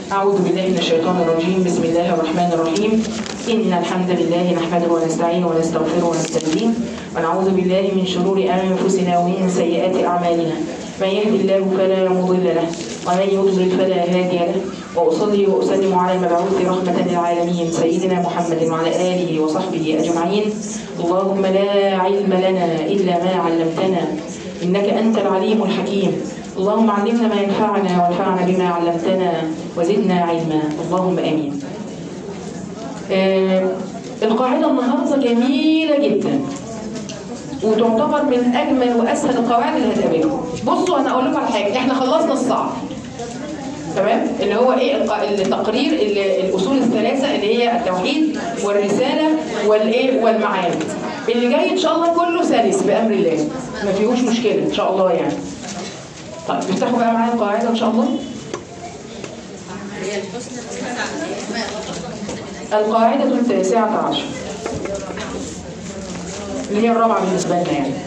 أعوذ بالله من الشيطان الرجيم بسم الله الرحمن الرحيم إن الحمد لله نحمده ونستعينه ونستغفره ونستهديه ونعوذ بالله من شرور أنفسنا ومن سيئات أعمالنا من يهد الله فلا مضل له ومن يضلل فلا هادي له وأصلي وأسلم على المبعوث رحمة للعالمين سيدنا محمد وعلى آله وصحبه أجمعين اللهم لا علم لنا إلا ما علمتنا إنك أنت العليم الحكيم اللهم علمنا ما ينفعنا وانفعنا بما علمتنا وزدنا علما اللهم آمين آه القاعدة النهاردة جميلة جدا وتعتبر من أجمل وأسهل القواعد اللي هتقابلكم بصوا أنا أقول لكم على حاجة إحنا خلصنا الصعب تمام اللي هو ايه الق- التقرير اللي الاصول الثلاثه اللي هي التوحيد والرساله والايه والمعاد اللي جاي ان شاء الله كله سلس بامر الله ما فيهوش مشكله ان شاء الله يعني طيب افتحوا بقى معايا القاعده ان شاء الله القاعده التاسعه عشر اللي هي الرابعه بالنسبه لنا يعني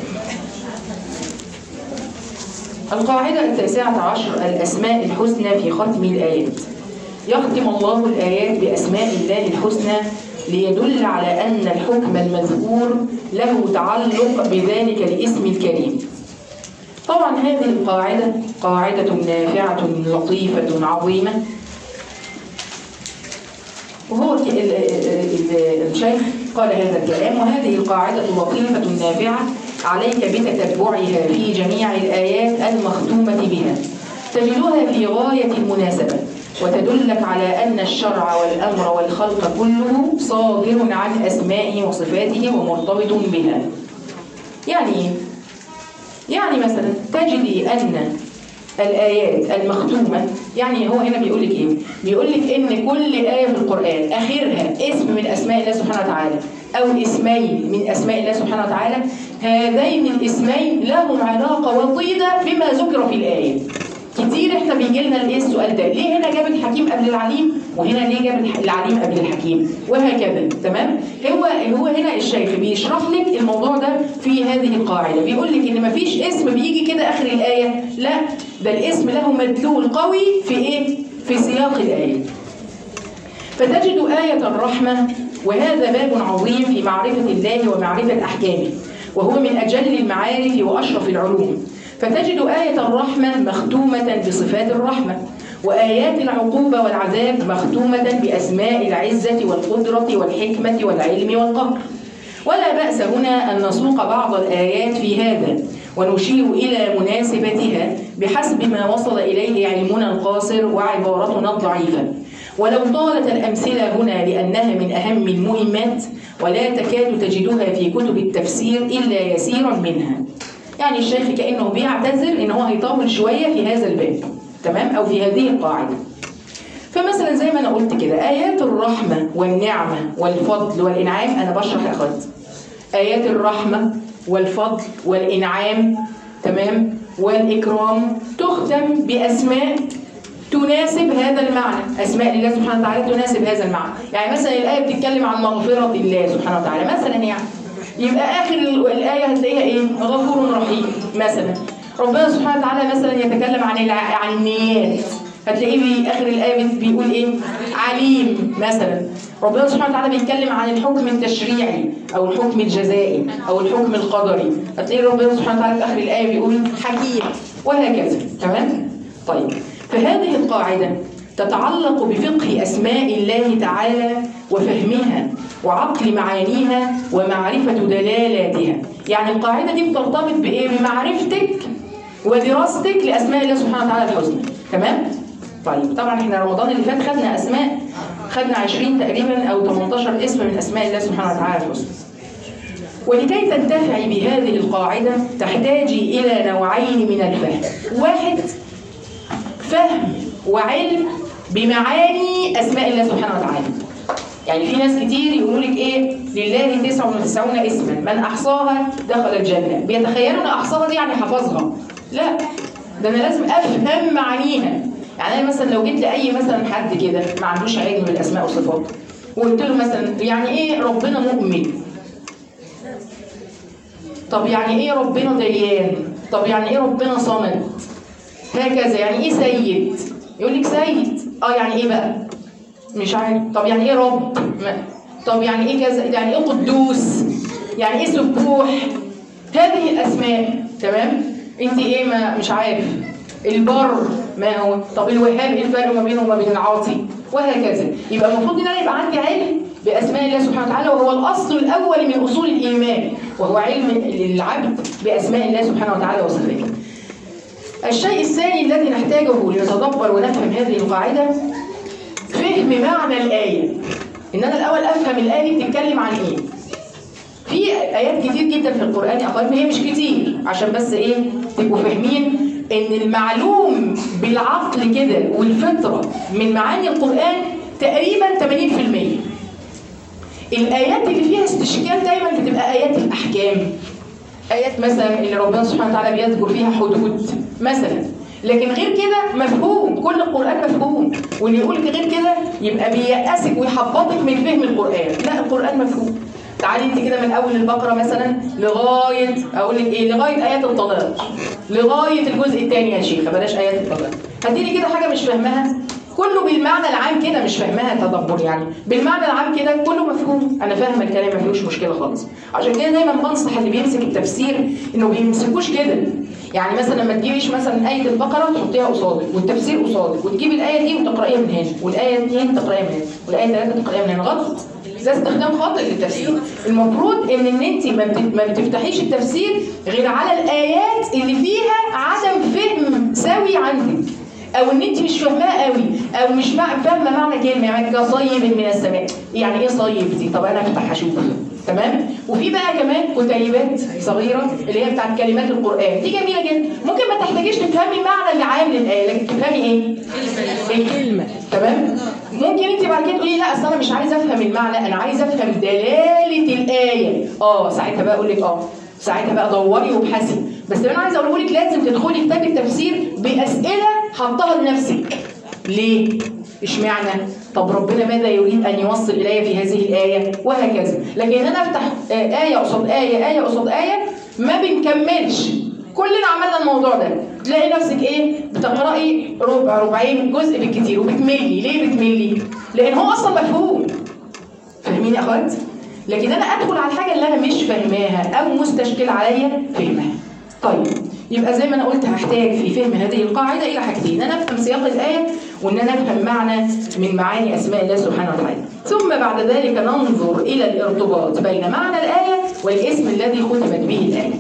القاعدة التاسعة عشر الأسماء الحسنى في ختم الآيات يختم الله الآيات بأسماء الله الحسنى ليدل على أن الحكم المذكور له تعلق بذلك الاسم الكريم طبعا هذه القاعدة قاعدة نافعة لطيفة عظيمة وهو ك- ال- ال- ال- الشيخ قال هذا الكلام وهذه القاعدة لطيفة نافعة عليك بتتبعها في جميع الآيات المختومة بها تجدها في غاية المناسبة وتدلك على أن الشرع والأمر والخلق كله صادر عن أسمائه وصفاته ومرتبط بها يعني إيه؟ يعني مثلا تجدي أن الآيات المختومة يعني هو هنا بيقول لك إيه؟ بيقول لك إن كل آية في القرآن آخرها اسم من أسماء الله سبحانه وتعالى أو اسمين من أسماء الله سبحانه وتعالى هذين الاسمين لهم علاقة وطيدة بما ذكر في الآية كتير احنا بيجي لنا الايه السؤال ده ليه هنا جاب الحكيم قبل العليم وهنا ليه جاب الح- العليم قبل الحكيم وهكذا تمام هو هو هنا الشيخ بيشرح لك الموضوع ده في هذه القاعده بيقول لك ان مفيش اسم بيجي كده اخر الايه لا ده الاسم له مدلول قوي في ايه في سياق الايه فتجد آية الرحمة وهذا باب عظيم في معرفة الله ومعرفة أحكامه وهو من أجل المعارف وأشرف العلوم فتجد آية الرحمة مختومة بصفات الرحمة وآيات العقوبة والعذاب مختومة بأسماء العزة والقدرة والحكمة والعلم والقهر ولا بأس هنا أن نسوق بعض الآيات في هذا ونشير إلى مناسبتها بحسب ما وصل إليه علمنا القاصر وعبارتنا الضعيفة ولو طالت الأمثلة هنا لأنها من أهم المهمات ولا تكاد تجدها في كتب التفسير إلا يسيرا منها يعني الشيخ كأنه بيعتذر إن هو هيطول شوية في هذا الباب تمام أو في هذه القاعدة فمثلا زي ما انا قلت كده ايات الرحمه والنعمه والفضل والانعام انا بشرح يا اخوات ايات الرحمه والفضل والانعام تمام والاكرام تختم باسماء تناسب هذا المعنى اسماء الله سبحانه وتعالى تناسب هذا المعنى يعني مثلا الايه بتتكلم عن مغفره الله سبحانه وتعالى مثلا يعني يبقى اخر ال- الايه هتلاقيها ايه غفور رحيم مثلا ربنا سبحانه وتعالى مثلا يتكلم عن الع... عن النيات هتلاقيه في اخر الايه بي- بيقول ايه عليم مثلا ربنا سبحانه وتعالى بيتكلم عن الحكم التشريعي او الحكم الجزائي او الحكم القدري هتلاقي ربنا سبحانه وتعالى في اخر الايه بيقول حكيم وهكذا تمام طيب فهذه القاعده تتعلق بفقه اسماء الله تعالى وفهمها وعقل معانيها ومعرفه دلالاتها يعني القاعده دي بترتبط بايه بمعرفتك ودراستك لاسماء الله سبحانه وتعالى الحسنى تمام طيب طبعا احنا رمضان اللي فات خدنا اسماء خدنا 20 تقريبا او 18 اسم من اسماء الله سبحانه وتعالى الحسنى ولكي تنتفعي بهذه القاعدة تحتاجي إلى نوعين من الفهم واحد فهم وعلم بمعاني أسماء الله سبحانه وتعالى يعني في ناس كتير يقولوا لك ايه لله 99 اسما من احصاها دخل الجنه بيتخيلوا ان احصاها دي يعني حفظها لا ده انا لازم افهم معانيها يعني انا مثلا لو جيت لاي مثلا حد كده ما عندوش علم بالاسماء والصفات وقلت له مثلا يعني ايه ربنا مؤمن طب يعني ايه ربنا ديان طب يعني ايه ربنا صمد هكذا يعني ايه سيد يقول لك سيد اه يعني ايه بقى مش عارف طب يعني ايه رب ما- طب يعني ايه كذا يعني ايه قدوس يعني ايه سبوح هذه الاسماء تمام انت ايه ما مش عارف البر ما هو طب الوهاب ايه الفرق ما بينه وما بين العاطي وهكذا يبقى المفروض ان انا يبقى عندي علم باسماء الله سبحانه وتعالى وهو الاصل الاول من اصول الايمان وهو علم العبد باسماء الله سبحانه وتعالى وصفاته الشيء الثاني الذي نحتاجه لنتدبر ونفهم هذه القاعده فهم معنى الايه ان انا الاول افهم الايه دي بتتكلم عن ايه في ايات كتير جدا في القران يا اخوان هي مش كتير عشان بس ايه تبقوا فاهمين ان المعلوم بالعقل كده والفطره من معاني القران تقريبا 80% الايات اللي فيها استشكال دايما بتبقى ايات الاحكام ايات مثلا اللي ربنا سبحانه وتعالى بيذكر فيها حدود مثلا لكن غير كده مفهوم كل القران مفهوم واللي يقول غير كده يبقى بيأسك ويحبطك من فهم القران لا القران مفهوم تعالي انت كده من اول البقره مثلا لغايه اقول لك ايه لغايه ايات الطلاق لغايه الجزء الثاني يا شيخه بلاش ايات الطلاق هديلي كده حاجه مش فاهماها كله بالمعنى العام كده مش فاهمها تدبر يعني بالمعنى العام كده كله مفهوم انا فاهمه الكلام ما فيهوش مشكله خالص عشان كده دايما بنصح اللي بيمسك التفسير انه بيمسكوش كده يعني مثلا ما تجيبيش مثلا ايه البقره وتحطيها قصادك والتفسير قصادك وتجيبي الايه دي وتقرايها من هنا والايه اثنين تقرايها من هنا والايه ثلاثه تقرايها من هنا غلط ده استخدام خاطئ للتفسير المفروض ان ان انت ما بت- ما بتفتحيش التفسير غير على الايات اللي فيها عدم فهم سوي عندك او ان انت مش فاهماها قوي او مش مع- فاهمه معنى كلمه يعني كصيب من السماء يعني ايه صيب دي طب انا افتح اشوف تمام وفي بقى كمان كتيبات صغيره اللي هي بتاعت كلمات القران دي جميله جدا ممكن ما تحتاجيش تفهمي المعنى اللي عام للايه لكن تفهمي ايه الكلمه تمام ممكن انت بعد كده تقولي لا اصل انا مش عايزه افهم المعنى انا عايزه افهم دلاله الايه اه ساعتها بقى اقول لك اه ساعتها بقى دوري وابحثي بس انا عايزه اقوله لك لازم تدخلي كتاب التفسير باسئله حطها لنفسك ليه اشمعنى طب ربنا ماذا يريد ان يوصل الي في هذه الايه وهكذا لكن انا افتح آه، ايه قصاد ايه ايه قصاد ايه ما بنكملش كلنا عملنا الموضوع ده تلاقي نفسك ايه بتقراي ربع ربعين جزء بالكتير وبتملي ليه بتملي لان هو اصلا مفهوم فاهمين يا اخوات لكن انا ادخل على الحاجه اللي انا مش فاهماها او مستشكل عليا فهمها طيب يبقى زي ما انا قلت هحتاج في فهم هذه القاعده الى حاجتين ان انا افهم سياق الايه وان انا افهم معنى من معاني اسماء الله سبحانه وتعالى ثم بعد ذلك ننظر الى الارتباط بين معنى الايه والاسم الذي ختمت به الايه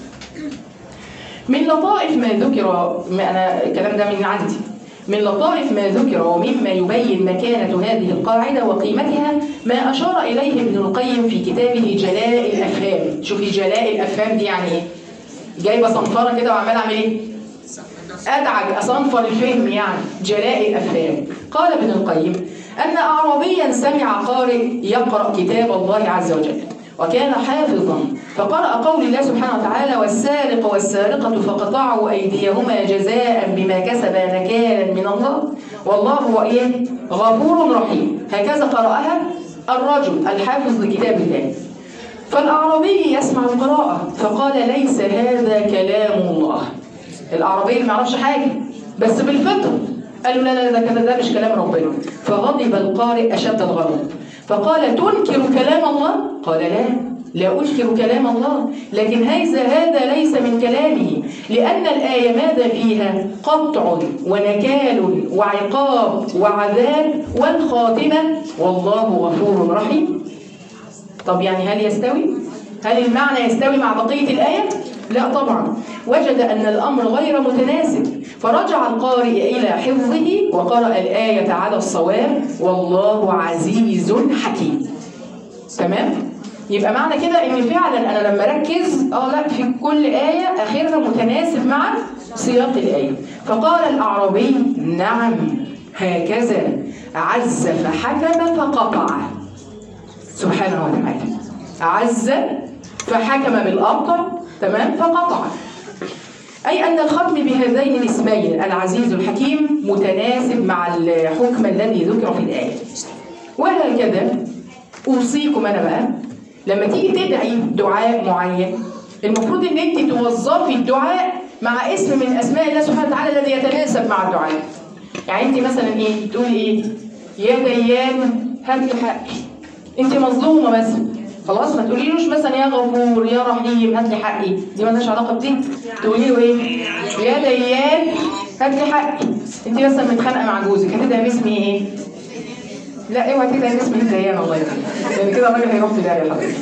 من لطائف ما ذكر ما انا الكلام ده من عندي من لطائف ما ذكر ومما يبين مكانة هذه القاعدة وقيمتها ما أشار إليه ابن القيم في كتابه جلاء الأفهام شوفي جلاء الأفهام دي يعني إيه جايبة صنفرة كده وعمالة أعمل إيه أدعج أصنفر الفهم يعني جلاء الأفهام قال ابن القيم أن أعرابيا سمع قارئ يقرأ كتاب الله عز وجل وكان حافظا فقرأ قول الله سبحانه وتعالى والسارق والسارقة فقطعوا أيديهما جزاء بما كسبا نكالا من الله والله هو إيه؟ غفور رحيم هكذا قرأها الرجل الحافظ لكتاب الله فالأعرابي يسمع القراءة فقال ليس هذا كلام الله الأعرابي ما يعرفش حاجة بس بالفطر قالوا لا لا ده كده ده مش كلام ربنا فغضب القارئ أشد الغضب فقال تنكر كلام الله قال لا لا أنكر كلام الله لكن هذا هذا ليس من كلامه لأن الآية ماذا فيها قطع ونكال وعقاب وعذاب والخاتمة والله غفور رحيم طب يعني هل يستوي؟ هل المعنى يستوي مع بقية الآية؟ لا طبعا وجد أن الأمر غير متناسب فرجع القارئ إلى حفظه وقرأ الآية على الصواب والله عزيز حكيم تمام؟ يبقى معنى كده ان فعلا انا لما اركز اه لا في كل ايه اخرها متناسب مع سياق الايه فقال الاعرابي نعم هكذا عز فحكم فقطع سبحانه وتعالى عز فحكم بالأبطر تمام فقطع أي أن الختم بهذين الاسمين العزيز الحكيم متناسب مع الحكم الذي ذكر في الآية وهكذا أوصيكم أنا بقى لما تيجي تدعي دعاء معين المفروض ان انت توظفي الدعاء مع اسم من اسماء الله سبحانه وتعالى الذي يتناسب مع الدعاء يعني انت مثلا ايه تقولي ايه يا ديان هات لي حقي انت مظلومه بس خلاص ما تقوليلوش مثلا يا غفور يا رحيم هات لي حقي دي مالهاش علاقه بدي تقولي له ايه يا ديان هات لي حقي انت مثلا متخانقه مع جوزك هتدعي اسمي ايه لا اوعى تدعي اسمي ديان الله يرحمه لان كده الراجل هيروح في داهيه حضرتك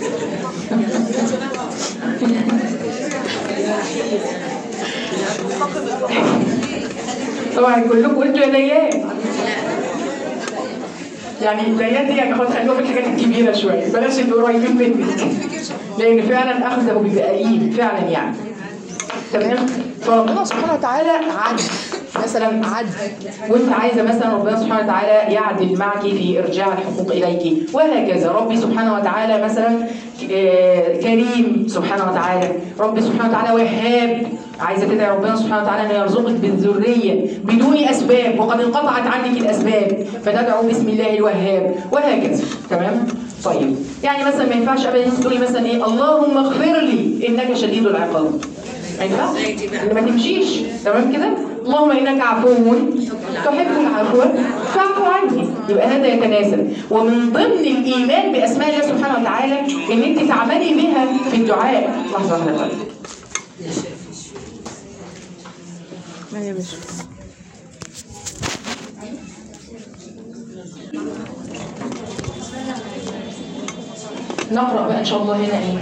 طبعا كلكم قلتوا يا ديان يعني الديان دي يعني خد خلوها في الحاجات الكبيره شويه بلاش اللي قريبين منك لان فعلا اخذه بيبقى قليل فعلا يعني تمام فربنا سبحانه وتعالى عدل مثلا عدل وانت عايزه مثلا ربنا سبحانه وتعالى يعدل معك في ارجاع الحقوق اليك وهكذا ربي سبحانه وتعالى مثلا آه، كريم سبحانه وتعالى ربي سبحانه وتعالى وهاب عايزه تدعي ربنا سبحانه وتعالى انه يرزقك بالذريه بدون اسباب وقد انقطعت عنك الاسباب فتدعو بسم الله الوهاب وهكذا تمام طيب يعني مثلا ما ينفعش ابدا تقولي مثلا ايه اللهم اغفر لي انك شديد العقاب ما ينفعش اللي ما تمشيش تمام كده اللهم انك عفو تحب العفو فاعف عني يبقى هذا يتناسب ومن ضمن الايمان باسماء الله سبحانه وتعالى ان انت تعملي بها في الدعاء لحظه واحده طيب. نقرا بقى ان شاء الله هنا ايه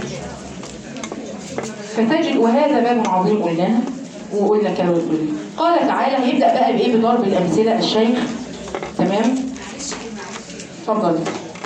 فتجد وهذا باب عظيم قلناه وقلنا كانوا يقول قال تعالى هيبدا بقى بايه بضرب الامثله الشيخ تمام اتفضل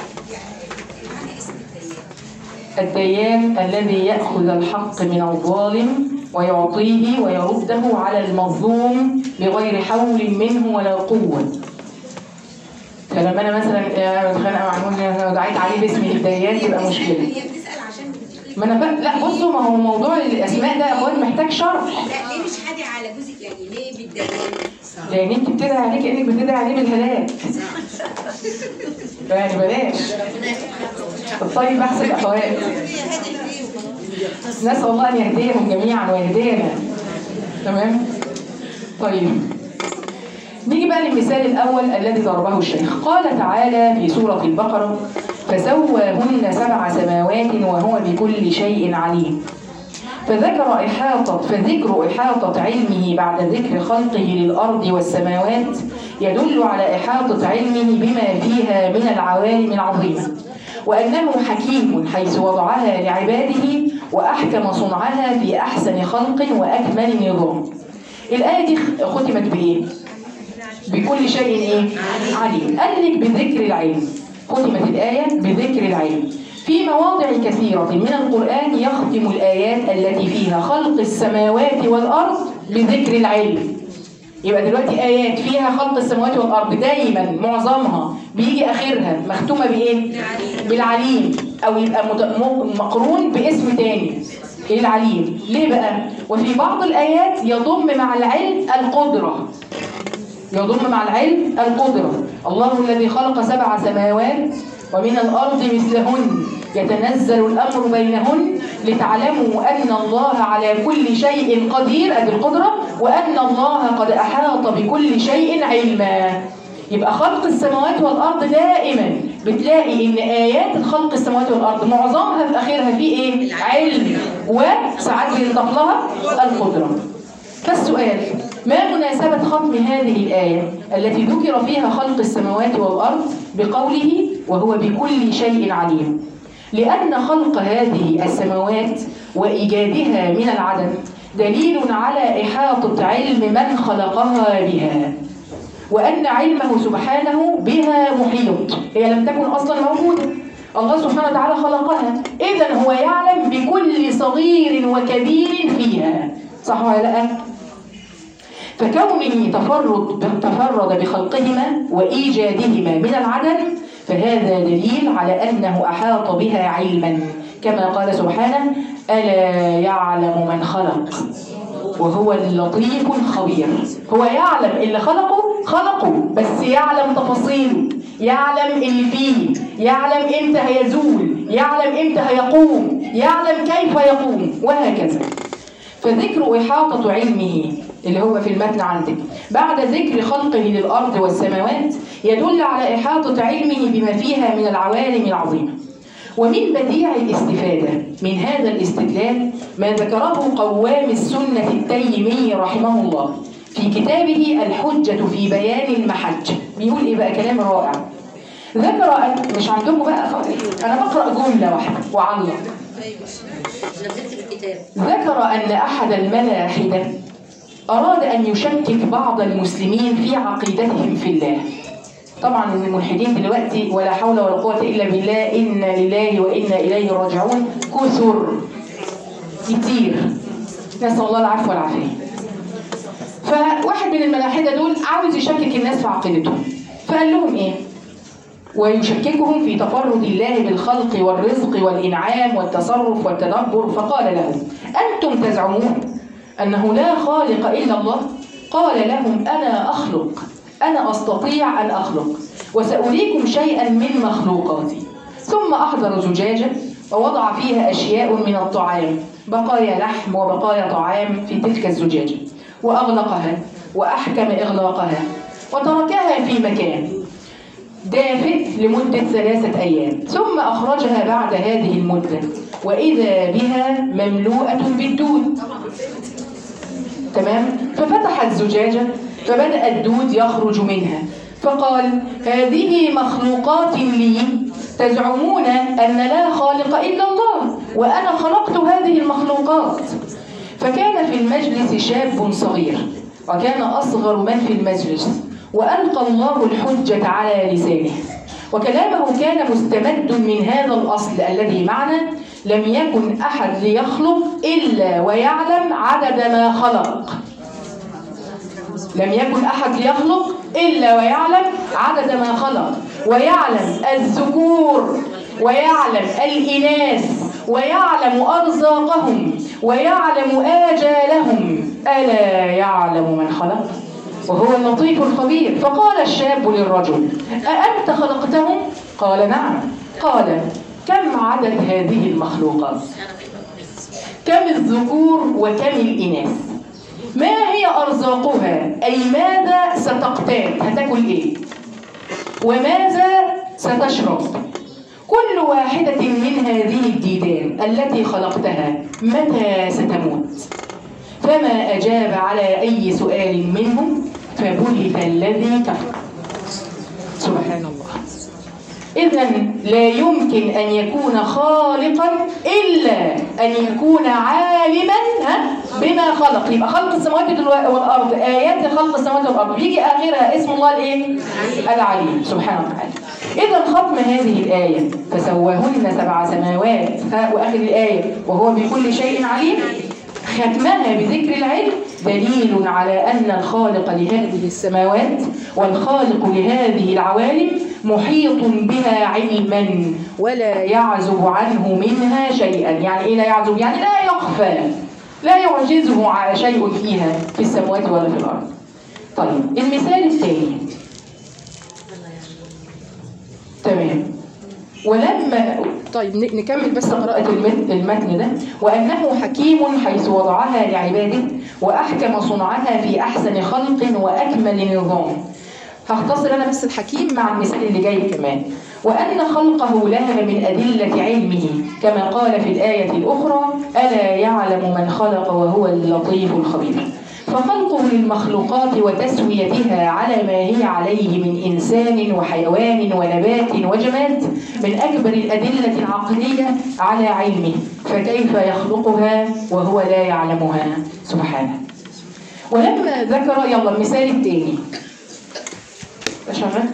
الديان الذي ياخذ الحق من الظالم ويعطيه ويرده على المظلوم بغير حول منه ولا قوه فلما انا مثلا آه، متخانقه مع المؤمن لو دعيت عليه باسم الديان يبقى مشكله هي بتسأل عشان بتقولي ما انا فا... لا بصوا ما هو موضوع الاسماء ده يا اخوان محتاج شرح لا ليه مش هادي على جوزك يعني ليه بتضايقني؟ لان انت بتدعي عليه كانك بتدعي عليه بالهلاك يعني بلاش الطيب احسن الاخوات هي هادي ليه؟ نسال الله ان يهديهم جميعا ويهدينا تمام طيب نيجي بقى للمثال الأول الذي ضربه الشيخ قال تعالى في سورة البقرة فسواهن سبع سماوات وهو بكل شيء عليم فذكر إحاطة فذكر إحاطة علمه بعد ذكر خلقه للأرض والسماوات يدل على إحاطة علمه بما فيها من العوالم العظيمة وأنه حكيم حيث وضعها لعباده وأحكم صنعها في أحسن خلق وأكمل نظام الآية دي ختمت بإيه؟ بكل شيء إيه؟ عليم قال لك بذكر العلم ختمت الآية بذكر العلم في مواضع كثيرة من القرآن يختم الآيات التي فيها خلق السماوات والأرض بذكر العلم يبقى دلوقتي آيات فيها خلق السماوات والأرض دايما معظمها بيجي آخرها مختومة بإيه؟ بالعليم أو يبقى مت- م- مقرون باسم تاني إيه العليم؟ ليه بقى؟ وفي بعض الآيات يضم مع العلم القدرة يضم مع العلم القدرة الله الذي خلق سبع سماوات ومن الأرض مثلهن يتنزل الأمر بينهن لتعلموا أن الله على كل شيء قدير أدي القدرة وأن الله قد أحاط بكل شيء علما يبقى خلق السماوات والأرض دائما بتلاقي إن آيات خلق السماوات والأرض معظمها في آخرها في إيه؟ علم وساعات بينضاف لها القدرة فالسؤال ما مناسبة ختم هذه الآية التي ذكر فيها خلق السماوات والأرض بقوله وهو بكل شيء عليم لأن خلق هذه السماوات وإيجادها من العدم دليل على إحاطة علم من خلقها بها وأن علمه سبحانه بها محيط هي لم تكن أصلا موجودة الله سبحانه وتعالى خلقها إذا هو يعلم بكل صغير وكبير فيها صح ولا لا؟ فكونه تفرد تفرد بخلقهما وإيجادهما من العدم فهذا دليل على أنه أحاط بها علما كما قال سبحانه ألا يعلم من خلق وهو اللطيف الخبير هو يعلم اللي خلقه خلقه بس يعلم تفاصيله يعلم اللي فيه يعلم امتى هيزول يعلم امتى هيقوم يعلم كيف يقوم وهكذا فذكر إحاطة علمه اللي هو في المتن عندك بعد ذكر خلقه للأرض والسماوات يدل على إحاطة علمه بما فيها من العوالم العظيمة ومن بديع الاستفادة من هذا الاستدلال ما ذكره قوام السنة التيمي رحمه الله في كتابه الحجة في بيان المحج بيقول إيه بقى كلام رائع ذكر أن مش عندكم بقى خالص. أنا بقرأ جملة واحدة وعلق نزلت في الكتاب ذكر أن أحد الملاحدة أراد أن يشكك بعض المسلمين في عقيدتهم في الله طبعا الملحدين دلوقتي ولا حول ولا قوة إلا بالله إنا لله وإنا إليه راجعون كثر كتير نسأل الله العفو والعافية فواحد من الملاحدة دول عاوز يشكك الناس في عقيدتهم فقال لهم إيه ويشككهم في تفرد الله بالخلق والرزق والإنعام والتصرف والتدبر فقال لهم أنتم تزعمون أنه لا خالق إلا الله قال لهم أنا أخلق أنا أستطيع أن أخلق وسأريكم شيئا من مخلوقاتي ثم أحضر زجاجة ووضع فيها أشياء من الطعام بقايا لحم وبقايا طعام في تلك الزجاجة وأغلقها وأحكم إغلاقها وتركها في مكان دافئ لمدة ثلاثة أيام ثم أخرجها بعد هذه المدة وإذا بها مملوءة بالدود تمام ففتح الزجاجة فبدأ الدود يخرج منها فقال هذه مخلوقات لي تزعمون أن لا خالق إلا الله وأنا خلقت هذه المخلوقات فكان في المجلس شاب صغير وكان أصغر من في المجلس وألقى الله الحجة على لسانه وكلامه كان مستمد من هذا الأصل الذي معنا لم يكن أحد ليخلق إلا ويعلم عدد ما خلق لم يكن أحد ليخلق إلا ويعلم عدد ما خلق ويعلم الذكور ويعلم الإناث ويعلم أرزاقهم ويعلم آجالهم ألا يعلم من خلق وهو اللطيف الخبير فقال الشاب للرجل أأنت خلقتهم؟ قال نعم قال كم عدد هذه المخلوقات؟ كم الذكور وكم الإناث؟ ما هي أرزاقها؟ أي ماذا ستقتات؟ هتاكل إيه؟ وماذا ستشرب؟ كل واحدة من هذه الديدان التي خلقتها متى ستموت؟ فما أجاب على أي سؤال منهم فبهت الذي كفر سبحان الله إذا لا يمكن أن يكون خالقا إلا أن يكون عالما ها بما خلق يبقى خلق السماوات والأرض آيات خلق السماوات والأرض بيجي آخرها اسم الله الإيه؟ العليم سبحانه وتعالى إذا ختم هذه الآية فسواهن سبع سماوات ها وآخر الآية وهو بكل شيء عليم ختمها بذكر العلم دليل على أن الخالق لهذه السماوات والخالق لهذه العوالم محيط بها علما ولا يعزب عنه منها شيئا يعني إيه لا يعزب؟ يعني لا يخفى لا يعجزه شيء فيها في السماوات ولا في الأرض طيب المثال الثاني تمام ولما طيب نكمل بس قراءة المتن ده وأنه حكيم حيث وضعها لعباده وأحكم صنعها في أحسن خلق وأكمل نظام هختصر أنا بس الحكيم مع المثال اللي جاي كمان وأن خلقه لها من أدلة علمه كما قال في الآية الأخرى ألا يعلم من خلق وهو اللطيف الخبير فخلقه للمخلوقات وتسويتها على ما هي عليه من إنسان وحيوان ونبات وجماد من أكبر الأدلة العقلية على علمه فكيف يخلقها وهو لا يعلمها سبحانه ولما ذكر يلا المثال الثاني شغال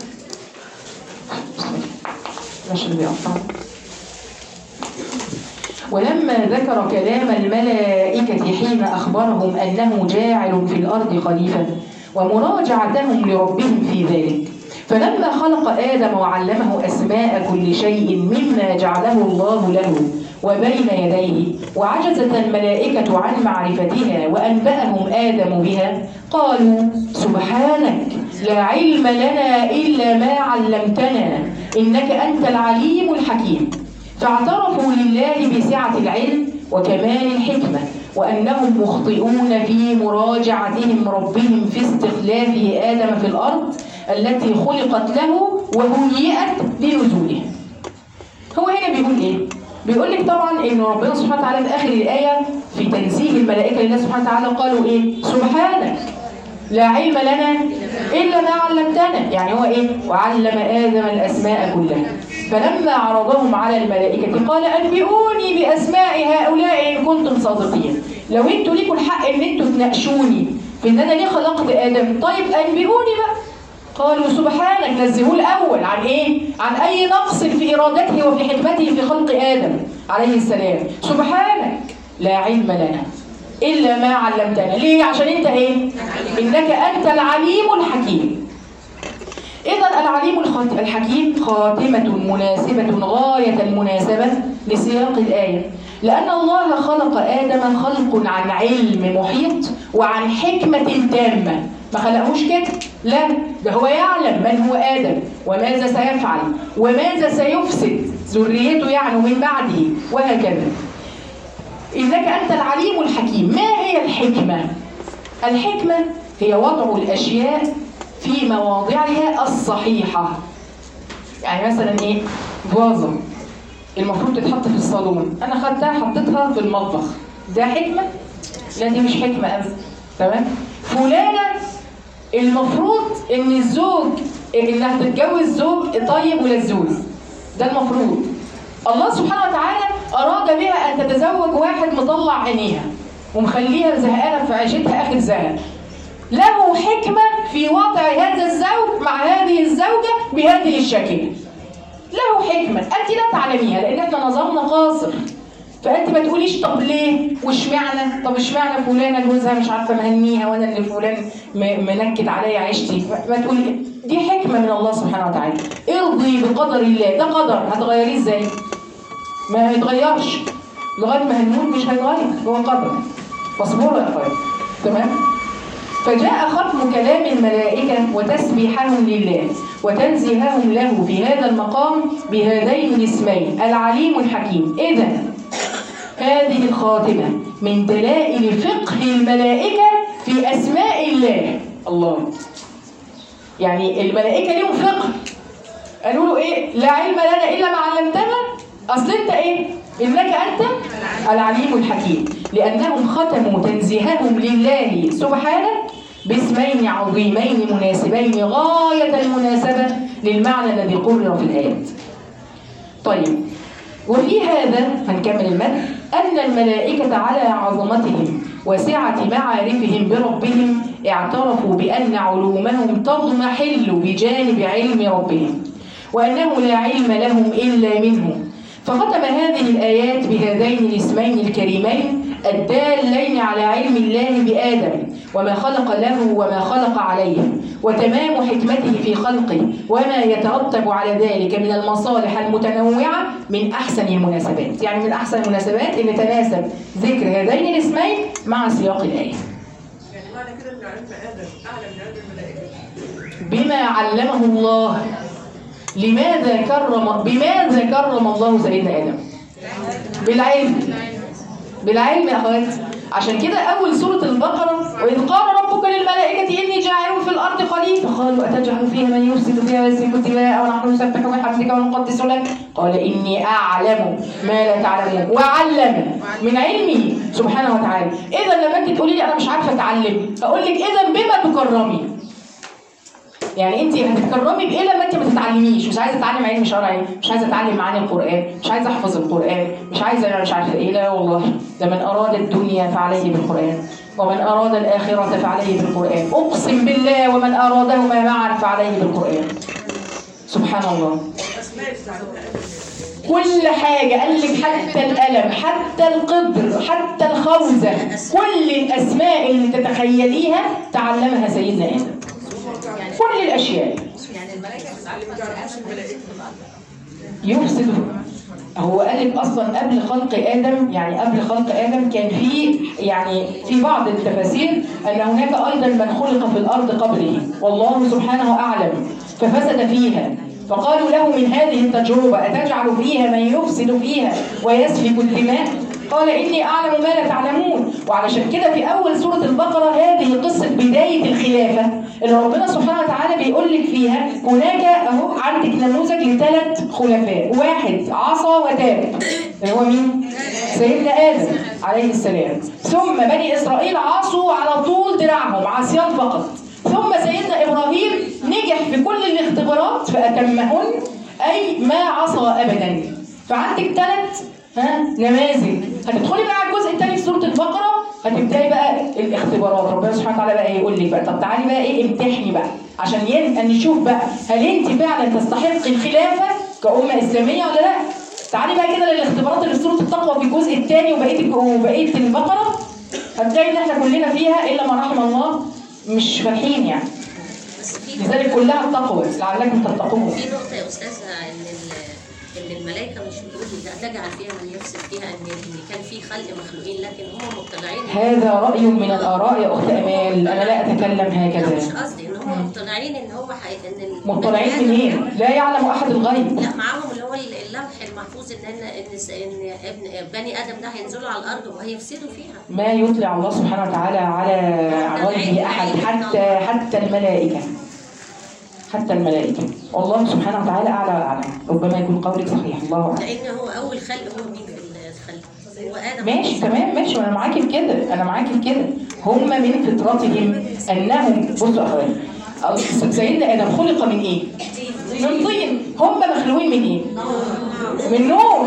مش اللي بيقطع ولما ذكر كلام الملائكة حين أخبرهم أنه جاعل في الأرض خليفة ومراجعتهم لربهم في ذلك فلما خلق آدم وعلمه أسماء كل شيء مما جعله الله له وبين يديه وعجزت الملائكة عن معرفتها وأنبأهم آدم بها قالوا سبحانك لا علم لنا إلا ما علمتنا إنك أنت العليم الحكيم فاعترفوا لله بسعة العلم وكمال الحكمة وأنهم مخطئون في مراجعتهم ربهم في استخلاف آدم في الأرض التي خلقت له وهيئت لنزوله هو هنا بيقول ايه؟ بيقول لك طبعا ان ربنا سبحانه وتعالى في اخر الايه في تنزيه الملائكه لله سبحانه وتعالى قالوا ايه؟ سبحانك لا علم لنا الا ما علمتنا يعني هو ايه؟ وعلم ادم الاسماء كلها فلما عرضهم على الملائكه قال انبئوني باسماء هؤلاء ان كنتم صادقين لو انتوا ليكوا الحق ان انتوا تناقشوني في ان انا ليه خلقت ادم طيب انبئوني بقى قالوا سبحانك نزهوه الأول عن إيه؟ عن أي نقص في إرادته وفي حكمته في خلق آدم عليه السلام سبحانك لا علم لنا إلا ما علمتنا ليه؟ عشان أنت إيه؟ إنك أنت العليم الحكيم إذا العليم الخات- الحكيم خاتمة مناسبة غاية المناسبة لسياق الآية لأن الله خلق آدم خلق عن علم محيط وعن حكمة تامة ما خلقهوش كده لا ده هو يعلم من هو آدم وماذا سيفعل وماذا سيفسد ذريته يعني من بعده وهكذا إنك أنت العليم الحكيم ما هي الحكمة؟ الحكمة هي وضع الأشياء في مواضعها الصحيحة يعني مثلا إيه؟ فازة المفروض تتحط في الصالون أنا خدتها حطيتها في المطبخ ده حكمة؟ لا دي مش حكمة أبدا تمام؟ فلانة المفروض إن الزوج إنها تتجوز زوج طيب ولزوز ده المفروض الله سبحانه وتعالى أراد بها أن تتزوج واحد مطلع عينيها ومخليها زهقانة في عيشتها آخر زهق له حكمة في وضع هذا الزوج مع هذه الزوجة بهذه الشكل له حكمة أنت لا تعلميها لأن احنا نظرنا قاصر فأنت ما تقوليش طب ليه واشمعنى طب اشمعنى فلانة جوزها مش عارفة مهنيها وأنا اللي فلان م- منكد عليا عيشتي ما تقولي دي حكمة من الله سبحانه وتعالى ارضي بقدر الله ده قدر هتغيريه ازاي؟ ما هيتغيرش لغايه ما هنموت مش هيتغير هو قدر فاصبروا يا اخويا تمام فجاء ختم كلام الملائكة وتسبيحهم لله وتنزيههم له في هذا المقام بهذين الاسمين العليم الحكيم إذا هذه الخاتمة من دلائل فقه الملائكة في أسماء الله الله يعني الملائكة ليهم فقه قالوا له ايه لا علم لنا الا ما علمتنا اصل انت ايه انك انت العليم الحكيم لانهم ختموا تنزيههم لله سبحانه باسمين عظيمين مناسبين غايه المناسبه للمعنى الذي قرر في الايات طيب وفي هذا هنكمل المد أن الملائكة على عظمتهم وسعة معارفهم بربهم اعترفوا بأن علومهم تضمحل بجانب علم ربهم وأنه لا علم لهم إلا منه فختم هذه الآيات بهذين الاسمين الكريمين الدالين على علم الله بآدم وما خلق له وما خلق عليه وتمام حكمته في خلقه وما يترتب على ذلك من المصالح المتنوعة من أحسن المناسبات يعني من أحسن المناسبات أن تناسب ذكر هذين الاسمين مع سياق الآية يعني معنى كده ان علم ادم اعلى من علم الملائكه بما علمه الله لماذا كرم بماذا كرم الله سيدنا آدم بالعلم بالعلم يا أخوات عشان كده أول سورة البقرة وإذ قال ربك للملائكة إني جاعل في الأرض خليفة قالوا أتجعل فيها من يفسد فيها ويسفك الدماء ونحن نسبح بحمدك ونقدس لك قال إني أعلم ما لا تعلمون وعلم من علمه سبحانه وتعالى إذا لما أنت تقولي لي أنا مش عارفة أتعلم أقول لك إذا بما تكرمي يعني انت هتتكرمي بايه لما انت ما تتعلميش مش عايزه اتعلم علم شرعي مش عايزه اتعلم معاني القران مش عايزه احفظ القران مش عايزه انا مش عارفه ايه لا والله ده من اراد الدنيا فعليه بالقران ومن اراد الاخره فعليه بالقران اقسم بالله ومن ارادهما معا فعليه بالقران سبحان الله اسماء استعملها ادم كل حاجة قال لك حتى القلم حتى القدر حتى الخوذة كل الأسماء اللي تتخيليها تعلمها سيدنا آدم كل الأشياء يعني الملائكه اللي ما تعرفوش الملائكه يفسد هو قال لك اصلا قبل خلق ادم يعني قبل خلق ادم كان في يعني في بعض التفاسير ان هناك ايضا من خلق في الارض قبله والله سبحانه اعلم ففسد فيها فقالوا له من هذه التجربه اتجعل فيها من يفسد فيها ويسفك الدماء قال اني اعلم ما لا تعلمون وعلشان كده في اول سوره البقره هذه قصه بدايه الخلافه اللي ربنا سبحانه وتعالى بيقول لك فيها هناك اهو عندك نموذج لثلاث خلفاء واحد عصى وتاب اللي هو مين؟ سيدنا ادم عليه السلام ثم بني اسرائيل عصوا على طول دراعهم عصيان فقط ثم سيدنا ابراهيم نجح في كل الاختبارات فاتمهن اي ما عصى ابدا فعندك ثلاث ها نماذج هتدخلي بقى على الجزء الثاني في سوره البقره هتبداي بقى الاختبارات ربنا سبحانه وتعالى بقى يقول لك بقى طب تعالي بقى ايه امتحني بقى عشان يبقى نشوف بقى هل انت فعلا تستحق الخلافه كأمة إسلامية ولا لا؟ تعالي بقى كده للاختبارات اللي في سورة التقوى في الجزء الثاني وبقية الج- وبقية البقرة هتلاقي إن إحنا كلنا فيها إلا ما رحم الله مش فالحين يعني بس في لذلك كلها التقوى لعلكم تتقون في نقطة يا أستاذة إن ال- إن الملائكة مش بتقول لا تجعل فيها من يفسد فيها إن إن كان في خلق مخلوقين لكن هم مقتنعين هذا رأي من الآراء يا أخت أمال أنا لا أتكلم لا مش هكذا قصدي إن هم مقتنعين إن هو حي... إن ال- مطلعين البني آدم- منين؟ لا يعلم أحد الغيب لا معاهم اللي هو اللمح المحفوظ ان ان ان, س- إن ابن بني ادم ده هينزلوا على الارض وهيفسدوا فيها ما يطلع الله سبحانه وتعالى على غيبه أحد حتى حتى الملائكة حتى الملائكة والله سبحانه وتعالى أعلى وأعلم ربما يكون قولك صحيح الله أعلم لان هو اول خلق هو مين في الخلق هو ادم ماشي تمام ماشي وانا معاكي في كده انا معاكي في كده هم من فطرتهم انهم بصوا يا اخوان سيدنا ادم خلق من ايه؟ من طين هم مخلوقين من ايه؟ من نور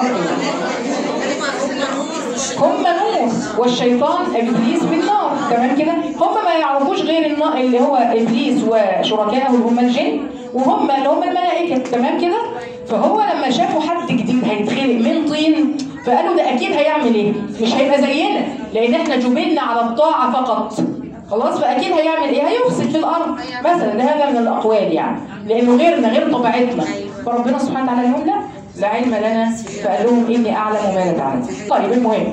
هم نور والشيطان ابليس من نار تمام كده هم ما يعرفوش غير النا- اللي هو ابليس وشركائه اللي هم الجن وهم اللي هم الملائكه تمام كده فهو لما شافوا حد جديد هيتخلق من طين فقالوا ده اكيد هيعمل ايه مش هيبقى زينا لان احنا جبلنا على الطاعه فقط خلاص فاكيد هيعمل ايه هيفسد في الارض مثلا ده هذا من الاقوال يعني لانه غيرنا غير طبيعتنا فربنا سبحانه وتعالى لهم لا لا علم لنا فقال لهم اني اعلم ما لا تعلم طيب المهم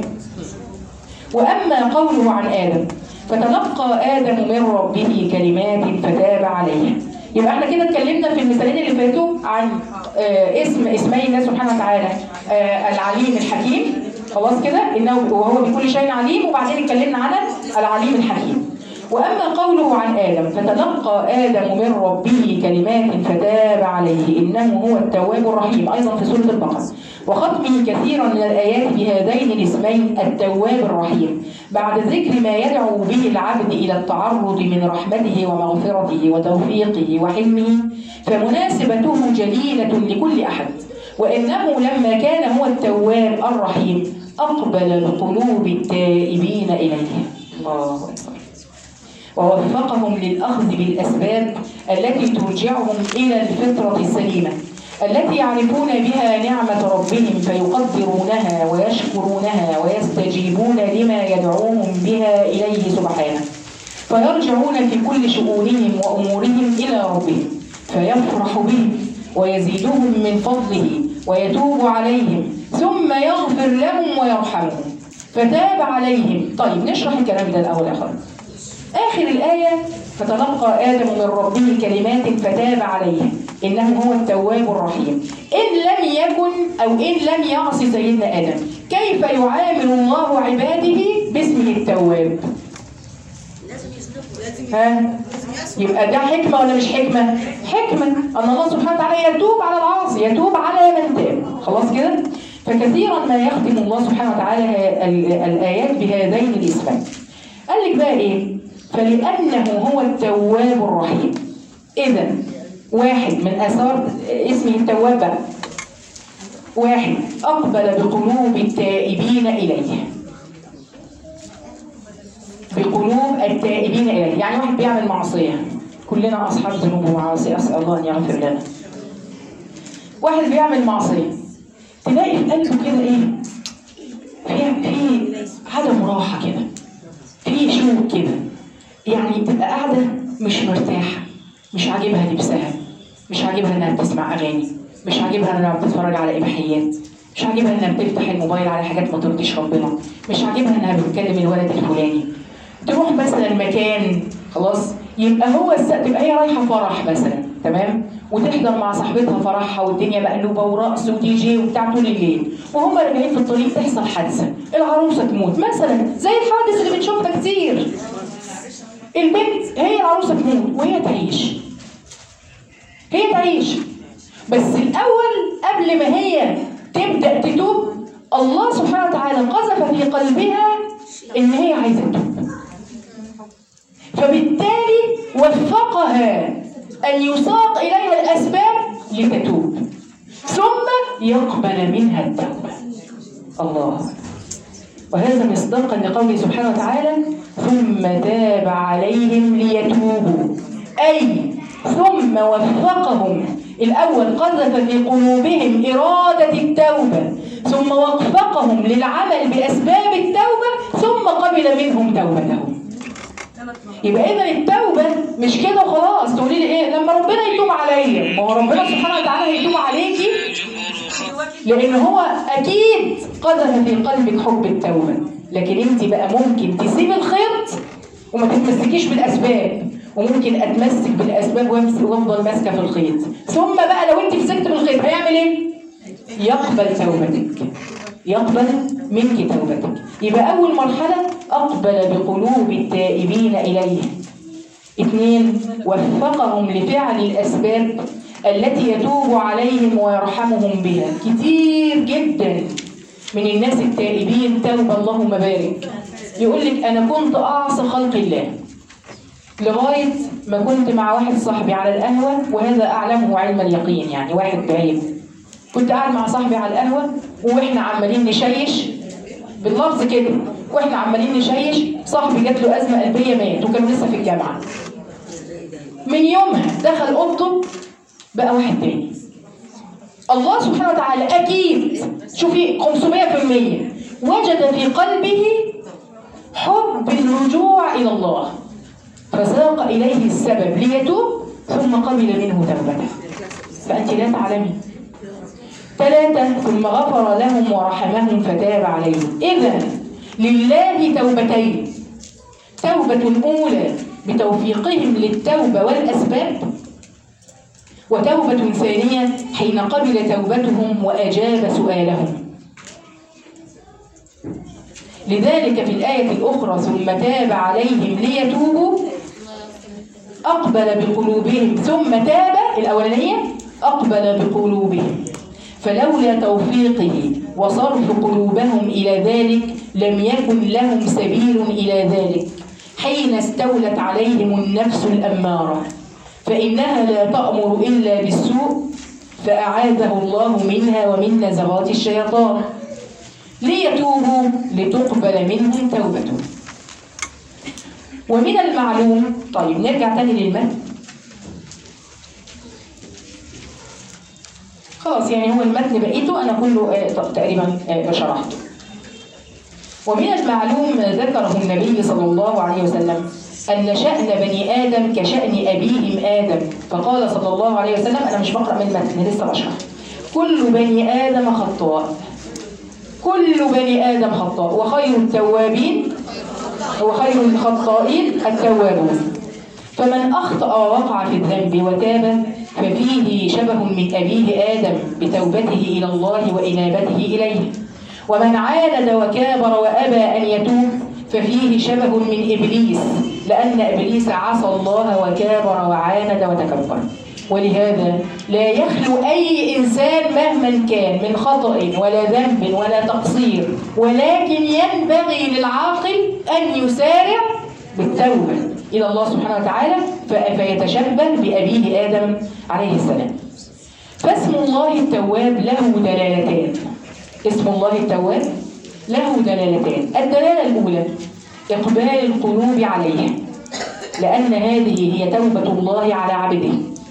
وأما قوله عن آدم فتلقى آدم من ربه كلمات فتاب عليه يبقى احنا كده اتكلمنا في المثالين اللي فاتوا عن آه اسم اسمي الله سبحانه وتعالى آه العليم الحكيم خلاص كده انه وهو بكل شيء عليم وبعدين اتكلمنا على العليم الحكيم واما قوله عن ادم فتلقى ادم من ربه كلمات فتاب عليه انه هو التواب الرحيم ايضا في سوره البقره وختمه كثيرا من الايات بهذين الاسمين التواب الرحيم بعد ذكر ما يدعو به العبد الى التعرض من رحمته ومغفرته وتوفيقه وحلمه فمناسبته جليله لكل احد وانه لما كان هو التواب الرحيم اقبل بقلوب التائبين اليه الله اكبر ووفقهم للأخذ بالأسباب التي ترجعهم إلى الفطرة السليمة التي يعرفون بها نعمة ربهم فيقدرونها ويشكرونها ويستجيبون لما يدعوهم بها إليه سبحانه فيرجعون في كل شؤونهم وأمورهم إلى ربهم فيفرح بهم ويزيدهم من فضله ويتوب عليهم ثم يغفر لهم ويرحمهم فتاب عليهم طيب نشرح الكلام ده الأول يا أخوان آخر الآية فتلقى آدم من ربه كلمات فتاب عليه إنه هو التواب الرحيم إن لم يكن أو إن لم يعص سيدنا آدم كيف يعامل الله عباده باسمه التواب لازم يسلكوا ها يبقى ده حكمة ولا مش حكمة حكمة أن الله سبحانه وتعالى يتوب على العاصي يتوب على من تاب خلاص كده فكثيرا ما يختم الله سبحانه وتعالى ال- الآيات بهذين الاسمين قال لك بقى إيه فلأنه هو التواب الرحيم إذا واحد من آثار اسمه التواب بقى واحد أقبل بقلوب التائبين إليه بقلوب التائبين إليه يعني واحد بيعمل معصية كلنا أصحاب ذنوب ومعاصي أسأل الله أن يغفر لنا واحد بيعمل معصية تلاقي في قلبه كده إيه في في عدم راحة كده في شوق كده يعني تبقى قاعدة مش مرتاحة مش عاجبها لبسها مش عاجبها انها بتسمع اغاني مش عاجبها انها بتتفرج على اباحيات مش عاجبها انها بتفتح الموبايل على حاجات ما ترضيش ربنا مش عاجبها انها بتكلم الولد الفلاني تروح مثلا مكان خلاص يبقى هو الس... تبقى هي رايحه فرح مثلا تمام وتحضر مع صاحبتها فرحها والدنيا مقلوبه ورقص ودي جي وبتاع طول الليل وهم راجعين في الطريق تحصل حادثه العروسه تموت مثلا زي الحوادث اللي بنشوفها كتير البنت هي العروسه تموت وهي تعيش هي تعيش بس الاول قبل ما هي تبدا تتوب الله سبحانه وتعالى قذف في قلبها ان هي عايزه تتوب فبالتالي وفقها ان يساق اليها الاسباب لتتوب ثم يقبل منها التوبه الله وهذا مصداقا لقوله سبحانه وتعالى ثم تاب عليهم ليتوبوا أي ثم وفقهم الأول قذف في قلوبهم إرادة التوبة ثم وفقهم للعمل بأسباب التوبة ثم قبل منهم توبتهم يبقى إذا التوبة مش كده خلاص تقولي لي إيه لما ربنا يتوب عليا ما هو ربنا سبحانه وتعالى هيتوب عليكي لان هو اكيد قذف في قلبك حب التوبه لكن انت بقى ممكن تسيب الخيط وما تتمسكيش بالاسباب وممكن اتمسك بالاسباب وامس- وافضل ماسكه في الخيط ثم بقى لو انت مسكت بالخيط هيعمل ايه يقبل توبتك يقبل منك توبتك يبقى اول مرحله اقبل بقلوب التائبين اليه اثنين وفقهم لفعل الأسباب التي يتوب عليهم ويرحمهم بها كتير جدا من الناس التائبين توبة اللهم بارك يقول لك أنا كنت أعصى خلق الله لغاية ما كنت مع واحد صاحبي على القهوة وهذا أعلمه علم اليقين يعني واحد بعيد كنت قاعد مع صاحبي على القهوة وإحنا عمالين نشيش باللفظ كده واحنا عمالين نشيش صاحبي جات له ازمه قلبيه مات وكان لسه في الجامعه من يومها دخل اوضته بقى واحد تاني الله سبحانه وتعالى اكيد شوفي 500% وجد في قلبه حب الرجوع الى الله فساق اليه السبب ليتوب ثم قبل منه توبته فانت لا تعلمي ثلاثة ثم غفر لهم ورحمهم فتاب عليهم إذا لله توبتين توبة أولى بتوفيقهم للتوبة والأسباب وتوبة ثانية حين قبل توبتهم وأجاب سؤالهم لذلك في الآية الأخرى ثم تاب عليهم ليتوبوا أقبل بقلوبهم ثم تاب الأولانية أقبل بقلوبهم فلولا توفيقه وصرف قلوبهم إلى ذلك لم يكن لهم سبيل إلى ذلك حين استولت عليهم النفس الأمارة فإنها لا تأمر إلا بالسوء فأعاذه الله منها ومن نزغات الشيطان ليتوبوا لتقبل منهم توبتهم ومن المعلوم طيب نرجع تاني للمتن خلاص يعني هو المتن بقيته انا كله آه، ط- تقريبا آه، شرحته ومن المعلوم ما ذكره النبي صلى الله عليه وسلم أن شأن بني آدم كشأن أبيهم آدم فقال صلى الله عليه وسلم أنا مش بقرأ من المتن لسه بشرح كل بني آدم خطاء كل بني آدم خطاء وخير التوابين وخير الخطائين التوابون فمن أخطأ ووقع في الذنب وتاب ففيه شبه من أبيه آدم بتوبته إلى الله وإنابته إليه ومن عاند وكابر وأبى أن يتوب ففيه شبه من إبليس لأن إبليس عصى الله وكابر وعاند وتكبر ولهذا لا يخلو أي إنسان مهما كان من خطأ ولا ذنب ولا تقصير ولكن ينبغي للعاقل أن يسارع بالتوبة إلى الله سبحانه وتعالى ف- فيتشبه بأبيه آدم عليه السلام فاسم الله التواب له دلالتان اسم الله التواب له دلالتان الدلالة الأولى إقبال القلوب عليه لأن هذه هي توبة الله على عبده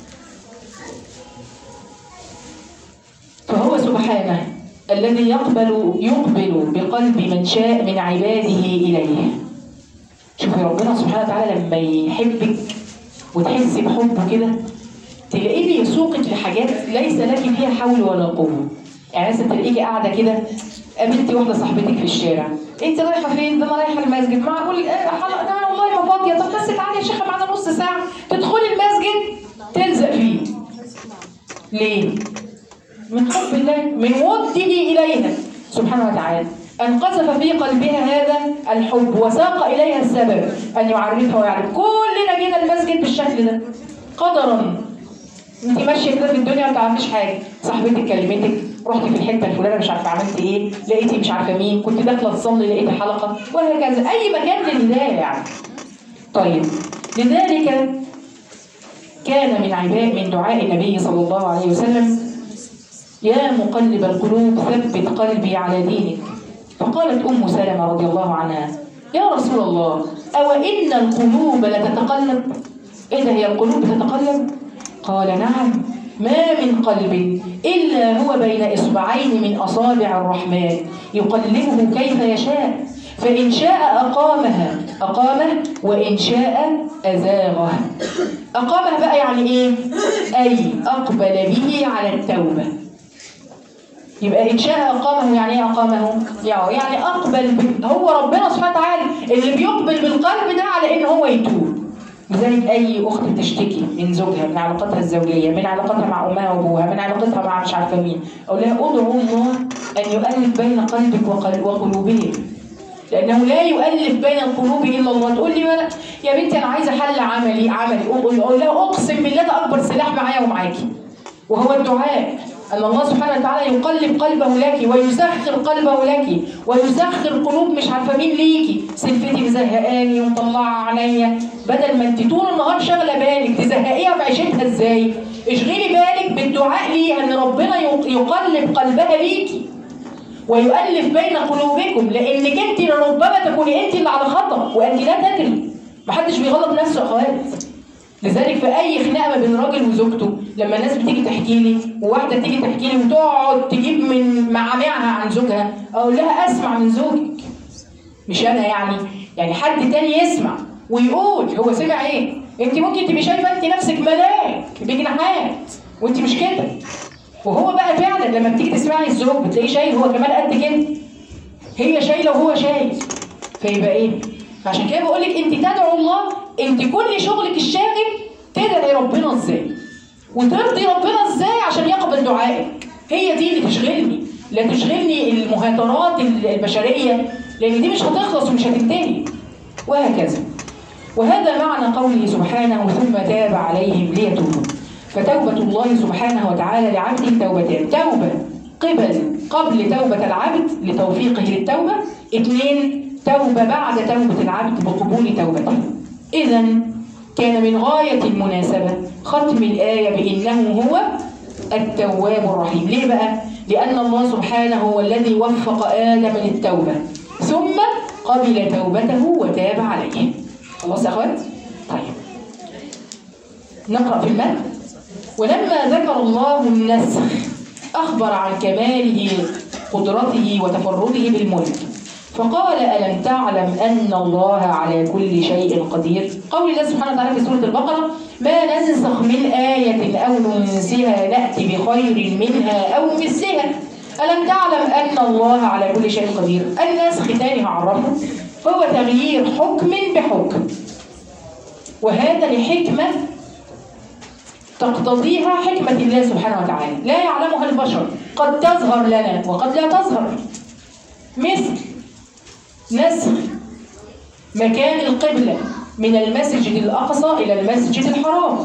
فهو سبحانه الذي يقبل يقبل بقلب من شاء من عباده إليه شوفي ربنا سبحانه وتعالى لما يحبك وتحسي بحبه كده تلاقيه بيسوقك لحاجات ليس لك فيها حول ولا قوه يعني مثلا تلاقيكي قاعده كده قابلتي واحده صاحبتك في الشارع انت رايحه فين ده انا رايحه المسجد معقول ايه حلقه ده أنا والله ما فاضيه طب بس تعالي يا شيخه معانا نص ساعه تدخلي المسجد تلزق فيه ليه؟ من حب الله من وده إليها سبحانه وتعالى أن قذف في قلبها هذا الحب وساق إليها السبب أن يعرفها ويعرف كلنا جينا المسجد بالشكل ده قدرا انت ماشيه كده في الدنيا ما تعرفيش حاجه صاحبتك كلمتك رحتي في الحته الفلانيه مش عارفه عملتي ايه لقيتي مش عارفه مين كنت داخله تصلي لقيتي حلقه وهكذا اي مكان لله يعني طيب لذلك كان من عباء من دعاء النبي صلى الله عليه وسلم يا مقلب القلوب ثبت قلبي على دينك فقالت ام سلمه رضي الله عنها يا رسول الله او ان القلوب لتتقلب ايه ده هي القلوب بتتقلب قال نعم ما من قلب إلا هو بين إصبعين من أصابع الرحمن يقلبه كيف يشاء فإن شاء أقامها أقامه وإن شاء أزاغه أقامه بقى يعني إيه؟ أي أقبل به على التوبة يبقى إن شاء أقامه يعني إيه أقامه؟ يعني أقبل ب... هو ربنا سبحانه وتعالى اللي بيقبل بالقلب ده على إن هو يتوب لذلك اي اخت بتشتكي من زوجها من علاقتها الزوجيه من علاقتها مع امها وابوها من علاقتها مع مش عارفه مين اقول لها ادعو الله ان يؤلف بين قلبك وقل- وقلوبهم لانه لا يؤلف بين القلوب الا الله تقول لي ما يا بنتي انا عايزه حل عملي عملي اقول اقول لها اقسم بالله ده اكبر سلاح معايا ومعاكي وهو الدعاء أن الله سبحانه وتعالى يقلب قلبه لك ويسخر قلبه لك ويسخر قلوب مش عارفة مين ليكي سلفتي مزهقاني ومطلعة عينيا بدل ما انت طول النهار شاغلة بالك تزهقيها بعيشتها ازاي اشغلي بالك بالدعاء ليها ان ربنا يق- يقلب قلبها ليكي ويؤلف بين قلوبكم لانك انت لربما تكوني انت اللي على خطا وانت لا تدري محدش بيغلط نفسه يا اخوات لذلك في اي خناقه ما بين راجل وزوجته لما الناس بتيجي تحكي لي وواحده تيجي تحكي لي وتقعد تجيب من معامعها عن زوجها اقول لها اسمع من زوجك مش انا يعني يعني حد تاني يسمع ويقول هو سمع ايه انت ممكن تبقي شايفه انت نفسك ملاك بجناحات وانت مش كده وهو بقى فعلا لما بتيجي تسمعي الزوج بتلاقيه شايل هو كمان قد كده هي شايله وهو شايل فيبقى ايه فعشان كده بقول لك انت تدعو الله انت كل شغلك الشاغل تدعي ربنا ازاي وترضي ربنا ازاي عشان يقبل دعائك هي دي اللي تشغلني لا تشغلني المهاترات البشريه لان دي مش هتخلص ومش هتنتهي وهكذا وهذا معنى قوله سبحانه ثم تاب عليهم ليتوبوا فتوبة الله سبحانه وتعالى لعبده توبتان توبة قبل قبل توبة العبد لتوفيقه للتوبة اثنين توبة بعد توبة العبد بقبول توبته إذا كان من غاية المناسبة ختم الآية بإنه هو التواب الرحيم ليه بقى؟ لأن الله سبحانه هو الذي وفق آدم للتوبة ثم قبل توبته وتاب عليه خلاص يا أخوات؟ طيب نقرأ في المتن ولما ذكر الله النسخ أخبر عن كماله قدرته وتفرده بالملك فقال ألم تعلم أن الله على كل شيء قدير قول الله سبحانه وتعالى في سورة البقرة ما ننسخ من آية أو ننسها نأتي بخير منها أو مثلها ألم تعلم أن الله على كل شيء قدير النسخ تاني هعرفه هو تغيير حكم بحكم وهذا لحكمة تقتضيها حكمة الله سبحانه وتعالى لا يعلمها البشر قد تظهر لنا وقد لا تظهر مثل نسخ مكان القبلة من المسجد الأقصى إلى المسجد الحرام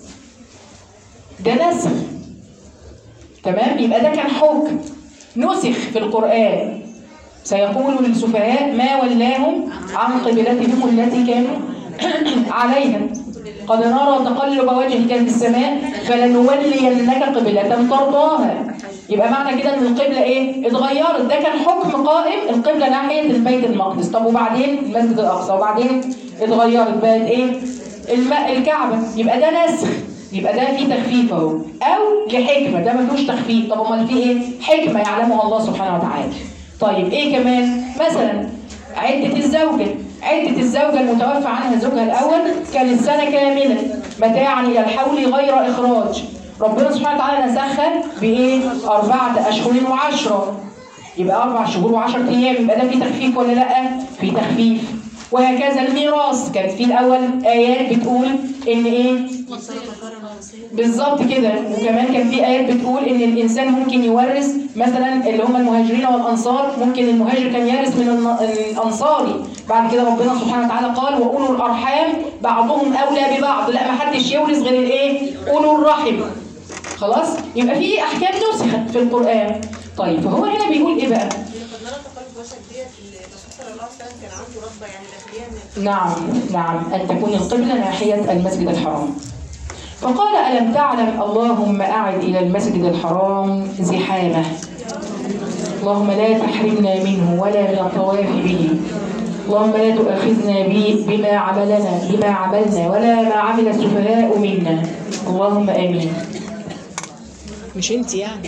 ده نسخ تمام يبقى ده كان حكم نسخ في القرآن سيقول للسفهاء ما ولاهم عن قبلتهم التي كانوا عليها قد نرى تقلب وجهك في السماء فلنولينك قبلة ترضاها يبقى معنى كده ان القبلة ايه؟ اتغيرت ده كان حكم قائم القبلة ناحية البيت المقدس طب وبعدين المسجد الأقصى وبعدين اتغيرت بقت ايه؟ الم... الكعبة يبقى ده نسخ يبقى ده فيه تخفيف اهو او لحكمة ده ما فيهوش تخفيف طب امال فيه ايه؟ حكمة يعلمها الله سبحانه وتعالى طيب ايه كمان؟ مثلا عدة الزوجة عدة الزوجة المتوفى عنها زوجها الأول كانت سنة كاملة متاعا إلى الحول غير إخراج ربنا سبحانه وتعالى نسخها بإيه؟ أربعة أشهر وعشرة يبقى أربع شهور وعشرة أيام يبقى ده في تخفيف ولا لأ؟ في تخفيف وهكذا الميراث كانت في الاول ايات بتقول ان ايه بالظبط كده وكمان كان في ايات بتقول ان الانسان ممكن يورث مثلا اللي هم المهاجرين والانصار ممكن المهاجر كان يرث من الن- الانصاري بعد كده ربنا سبحانه وتعالى قال واولو الارحام بعضهم اولى ببعض لا ما حدش يورث غير الايه اولو الرحم خلاص يبقى في احكام نسخت في القران طيب فهو هنا بيقول ايه بقى فضلات قلب وسط ديت الرسول صلى الله عليه وسلم كان عنده رغبه يعني داخليه ان نعم نعم أن تكون القبلة ناحية المسجد الحرام فقال ألم تعلم اللهم أعد إلى المسجد الحرام زحامه اللهم لا تحرمنا منه ولا من الطواف به اللهم لا تؤاخذنا به بما عملنا بما عملنا ولا ما عمل السفهاء منا اللهم آمين مش انت يعني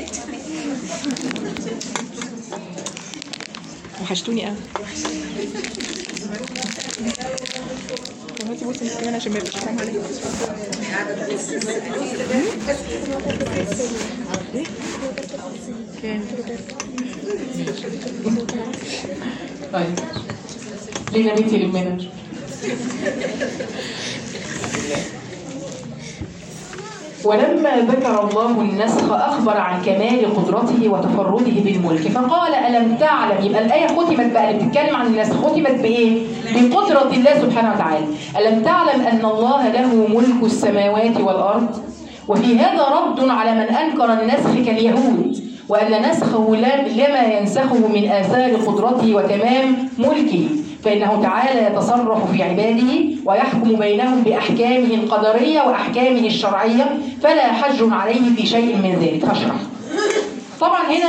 وحشتوني قوي دلوقتي بصي انت كمان عشان ما يبقاش فاهم عليك كام طيب لينا بنتي لمنا ولما ذكر الله النسخ أخبر عن كمال قدرته وتفرده بالملك فقال ألم تعلم يبقى الآية ختمت بقى اللي بتتكلم عن النسخ ختمت بإيه؟ بقدرة الله سبحانه وتعالى ألم تعلم أن الله له ملك السماوات والأرض وفي هذا رد على من أنكر النسخ كاليهود وأن نسخه لم- لما ينسخه من آثار قدرته وتمام ملكه فإنه تعالى يتصرف في عباده ويحكم بينهم بأحكامه القدرية وأحكامه الشرعية فلا حج عليه في شيء من ذلك هشرح طبعا هنا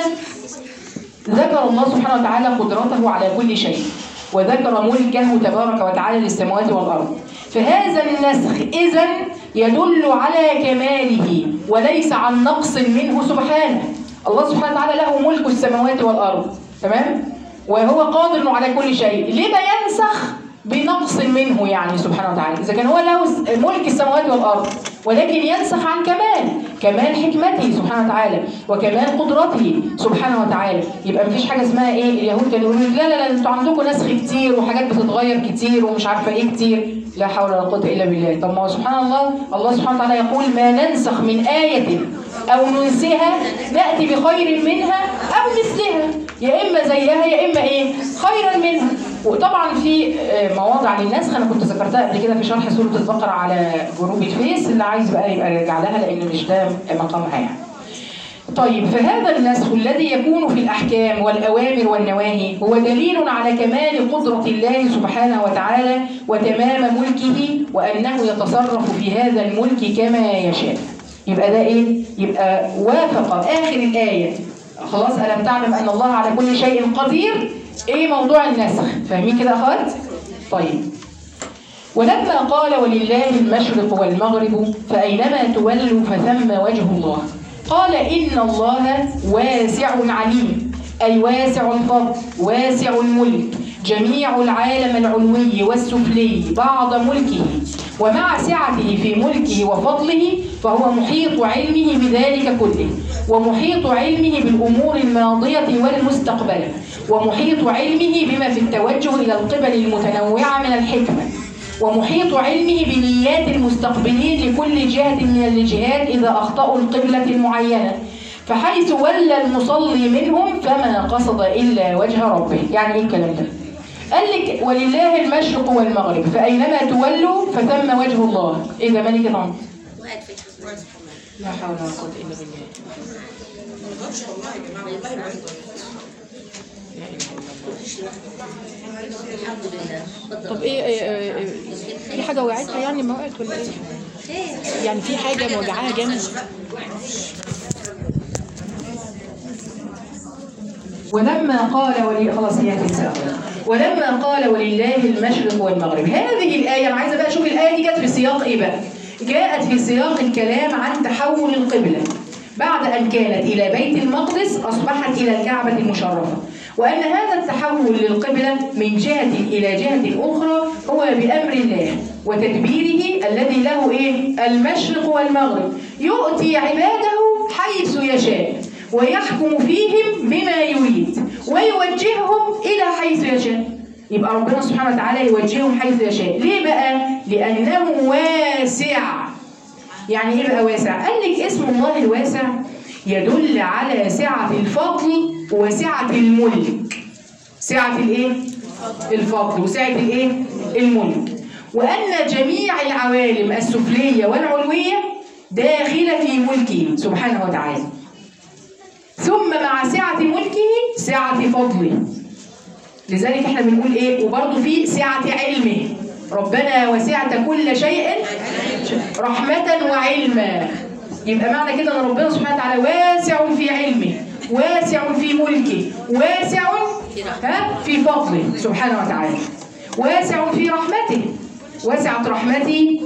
ذكر الله سبحانه وتعالى قدرته على كل شيء وذكر ملكه تبارك وتعالى للسماوات والأرض فهذا النسخ إذا يدل على كماله وليس عن نقص منه سبحانه الله سبحانه وتعالى له ملك السماوات والأرض تمام وهو قادر على كل شيء لما ينسخ بنقص منه يعني سبحانه وتعالى إذا كان هو له ملك السماوات والأرض ولكن ينسخ عن كمال كمال حكمته سبحانه وتعالى وكمال قدرته سبحانه وتعالى يبقى مفيش حاجة اسمها إيه اليهود كانوا يقولوا لا لا لا انتوا عندكم نسخ كتير وحاجات بتتغير كتير ومش عارفة إيه كتير لا حول ولا قوة إلا بالله طب ما هو سبحان الله الله سبحانه وتعالى يقول ما ننسخ من آية أو ننسها نأتي بخير منها أو مثلها يا إما زيها يا إما إيه خيرا منها وطبعا في آه، مواضع للنسخ انا كنت ذكرتها قبل كده في شرح سوره البقره على جروب الفيس اللي عايز بقى يبقى يرجع لها لان مش ده مقامها يعني. طيب فهذا النسخ الذي يكون في الأحكام والأوامر والنواهي هو دليل على كمال قدرة الله سبحانه وتعالى وتمام ملكه وأنه يتصرف في هذا الملك كما يشاء يبقى ده إيه؟ يبقى وافق آخر الآية خلاص ألم تعلم أن الله على كل شيء قدير إيه موضوع النسخ فاهمين كده يا أخوات؟ طيب ولما قال ولله المشرق والمغرب فأينما تولوا فثم وجه الله قال إن الله واسع عليم أي واسع الفضل واسع الملك جميع العالم العلوي والسفلي بعض ملكه ومع سعته في ملكه وفضله فهو محيط علمه بذلك كله ومحيط علمه بالأمور الماضية والمستقبلة ومحيط علمه بما في التوجه إلى القبل المتنوعة من الحكمة ومحيط علمه بنيات المستقبلين لكل جهة من الجهات إذا أخطأوا القبلة المعينة فحيث ولى المصلي منهم فما قصد إلا وجه ربه يعني إيه الكلام ده؟ قال لك ولله المشرق والمغرب فأينما تولوا فثم وجه الله إيه ده ملك طنط وقعت في الحزن لا حول ولا قوة إلا بالله الحمد لله اتفضل. طب إيه, إيه, إيه, إيه في حاجة وقعتها يعني ما وقعت ولا إيه؟ خير. يعني في حاجة موجعاها جامد ولما قال ولي خلاص هي هتنسى ولما قال ولله المشرق والمغرب هذه الآية أنا عايزة بقى أشوف الآية دي جت في سياق إيه بقى جاءت في سياق الكلام عن تحول القبلة بعد أن كانت إلى بيت المقدس أصبحت إلى الكعبة المشرفة وأن هذا التحول للقبلة من جهة إلى جهة أخرى هو بأمر الله وتدبيره الذي له إيه؟ المشرق والمغرب يؤتي عباده حيث يشاء ويحكم فيهم بما يريد ويوجههم إلى حيث يشاء يبقى ربنا سبحانه وتعالى يوجههم حيث يشاء ليه بقى لانه واسع يعني ايه بقى واسع قال لك اسم الله الواسع يدل على سعة الفضل وسعة الملك سعة الايه الفضل وسعة الايه الملك وان جميع العوالم السفلية والعلوية داخلة في ملكه سبحانه وتعالى ثم مع سعة ملكه سعة فضله لذلك احنا بنقول ايه وبرضه في سعة علمه ربنا وسعت كل شيء رحمة وعلما يبقى معنى كده ان ربنا سبحانه وتعالى واسع في علمه واسع في ملكه واسع ها في فضله سبحانه وتعالى واسع في رحمته وسعت رحمتي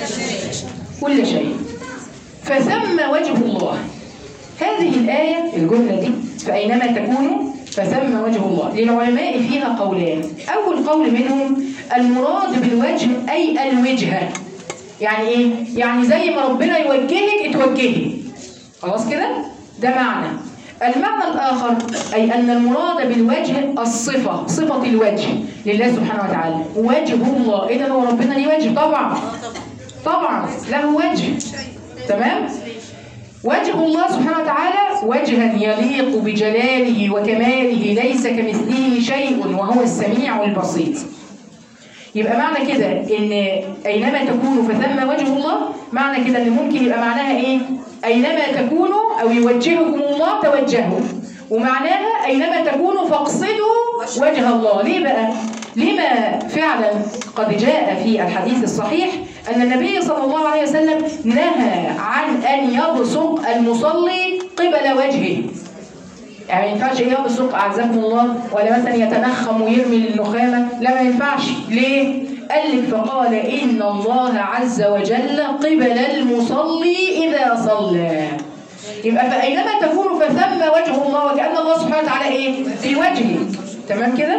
كل شيء فثم وجه الله هذه الآية الجملة دي فأينما تكونوا فثم وجه الله للعلماء فيها قولان أول قول منهم المراد بالوجه أي الوجهة يعني إيه؟ يعني زي ما ربنا يوجهك اتوجهي خلاص كده؟ ده معنى المعنى الآخر أي أن المراد بالوجه الصفة صفة الوجه لله سبحانه وتعالى وجه الله إذا هو ربنا ليه وجه طبعا طبعا له وجه تمام وجه الله سبحانه وتعالى وجها يليق بجلاله وكماله ليس كمثله شيء وهو السميع البصير يبقى معنى كده ان اينما تكونوا فثم وجه الله معنى كده ان ممكن يبقى معناها ايه اينما تكونوا او يوجهكم الله توجهوا ومعناها اينما تكونوا فاقصدوا وجه الله ليه بقى لما فعلا قد جاء في الحديث الصحيح أن النبي صلى الله عليه وسلم نهى عن أن يبصق المصلي قبل وجهه يعني ما ينفعش يبصق أعزكم الله ولا مثلا يتنخم ويرمي النخامة لا ما ينفعش ليه؟ قال لك فقال إن الله عز وجل قبل المصلي إذا صلى يبقى فأينما تكونوا فثم وجه الله وكأن الله سبحانه وتعالى إيه؟ في وجهه تمام كده؟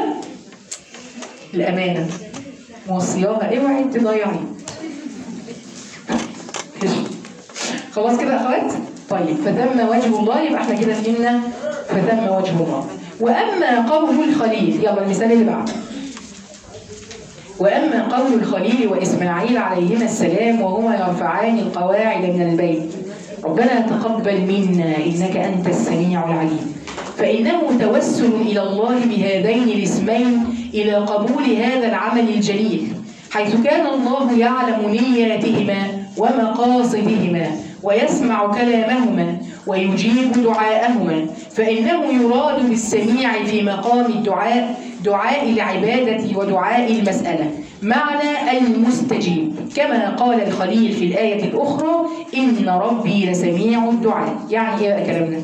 الأمانة موصياها اوعي تضيعي خلاص كده يا اخوات طيب فثم وجه الله يبقى احنا كده فهمنا فثم وجه الله واما قول الخليل يلا المثال اللي بعده واما قول الخليل واسماعيل عليهما السلام وهما يرفعان القواعد من البيت ربنا تقبل منا انك انت السميع العليم فانه توسل الى الله بهذين الاسمين الى قبول هذا العمل الجليل حيث كان الله يعلم نياتهما ومقاصدهما ويسمع كلامهما ويجيب دعاءهما فإنه يراد بالسميع في مقام الدعاء دعاء العبادة ودعاء المسألة معنى المستجيب كما قال الخليل في الآية الأخرى إن ربي لسميع الدعاء يعني إيه بقى كلامنا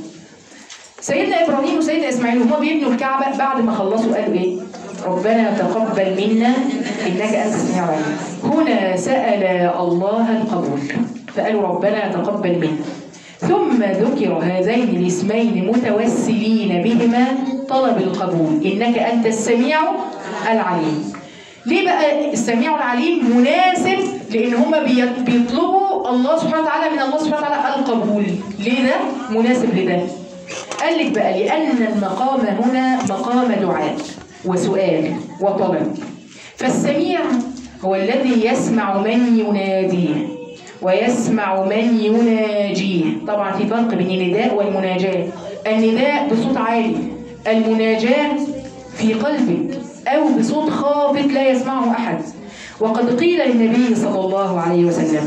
سيدنا إبراهيم وسيدنا إسماعيل هما بيبنوا الكعبة بعد ما خلصوا قالوا إيه ربنا تقبل منا إنك أنت السميع العليم هنا سأل الله القبول فقالوا ربنا تقبل منا ثم ذكر هذين الاسمين متوسلين بهما طلب القبول إنك أنت السميع العليم ليه بقى السميع العليم مناسب لان هما بيط- بيطلبوا الله سبحانه وتعالى من الله سبحانه وتعالى القبول ليه ده مناسب لده قال لك بقى لان المقام هنا مقام دعاء وسؤال وطلب فالسميع هو الذي يسمع من يناديه ويسمع من يناجيه طبعا في فرق بين النداء والمناجاة النداء بصوت عالي المناجاة في قلبك أو بصوت خافت لا يسمعه أحد وقد قيل للنبي صلى الله عليه وسلم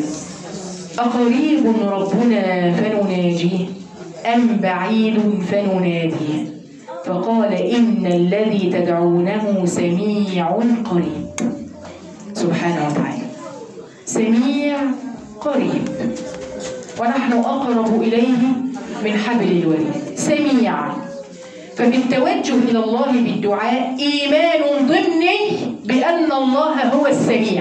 أقريب ربنا فنناجيه أم بعيد فنناديه فقال إن الذي تدعونه سميع قريب سبحانه وتعالى سميع قريب ونحن أقرب إليه من حبل الوريد سميع فبالتوجه إلى الله بالدعاء إيمان ضمني بأن الله هو السميع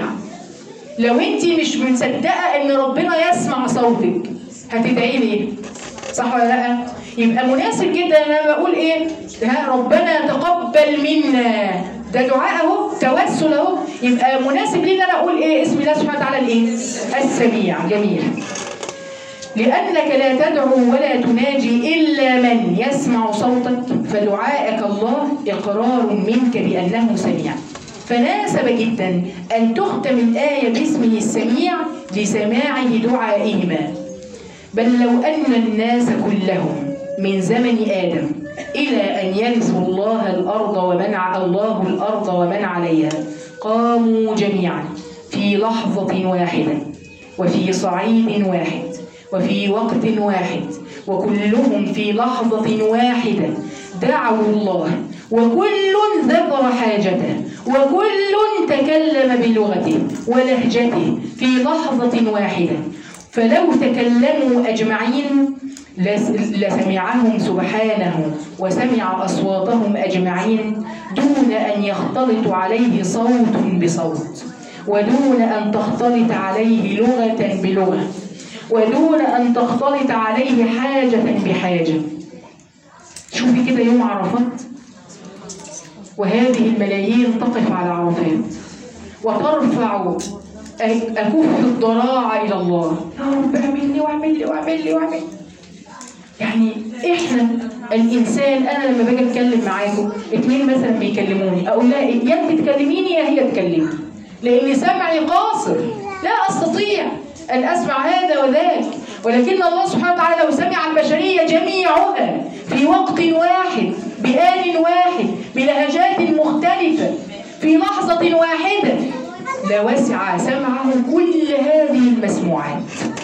لو أنت مش مصدقة أن ربنا يسمع صوتك هتدعي ليه؟ صح ولا لا؟ يبقى مناسب جدا ان انا بقول ايه؟ ها ربنا تقبل منا ده دعاء اهو توسل اهو يبقى مناسب لي ان انا اقول ايه اسم الله سبحانه وتعالى الايه؟ السميع جميل لأنك لا تدعو ولا تناجي إلا من يسمع صوتك فدعاءك الله إقرار منك بأنه سميع فناسب جدا أن تختم الآية باسمه السميع لسماعه دعائهما بل لو أن الناس كلهم من زمن آدم إلى أن يرثوا الله الأرض ومن ع- الله الأرض ومن عليها قاموا جميعا في لحظة واحدة وفي صعيد واحد وفي وقت واحد وكلهم في لحظة واحدة دعوا الله وكل ذكر حاجته وكل تكلم بلغته ولهجته في لحظة واحدة فلو تكلموا أجمعين لس- لسمعهم سبحانه وسمع أصواتهم أجمعين دون أن يختلط عليه صوت بصوت ودون أن تختلط عليه لغة بلغة ودون أن تختلط عليه حاجة بحاجة شوفي كده يوم عرفات وهذه الملايين تقف على عرفات وترفع أ- أكف الضراعة إلى الله يا رب اعمل لي واعمل لي واعمل لي واعمل يعني احنا الانسان انا لما باجي اتكلم معاكم اتنين مثلا بيكلموني اقول لها إيه؟ يا انت تكلميني يا هي تكلمني لان سمعي قاصر لا استطيع ان اسمع هذا وذاك ولكن الله سبحانه وتعالى لو سمع البشريه جميعها في وقت واحد بآن واحد بلهجات مختلفه في لحظه واحده لوسع سمعه كل هذه المسموعات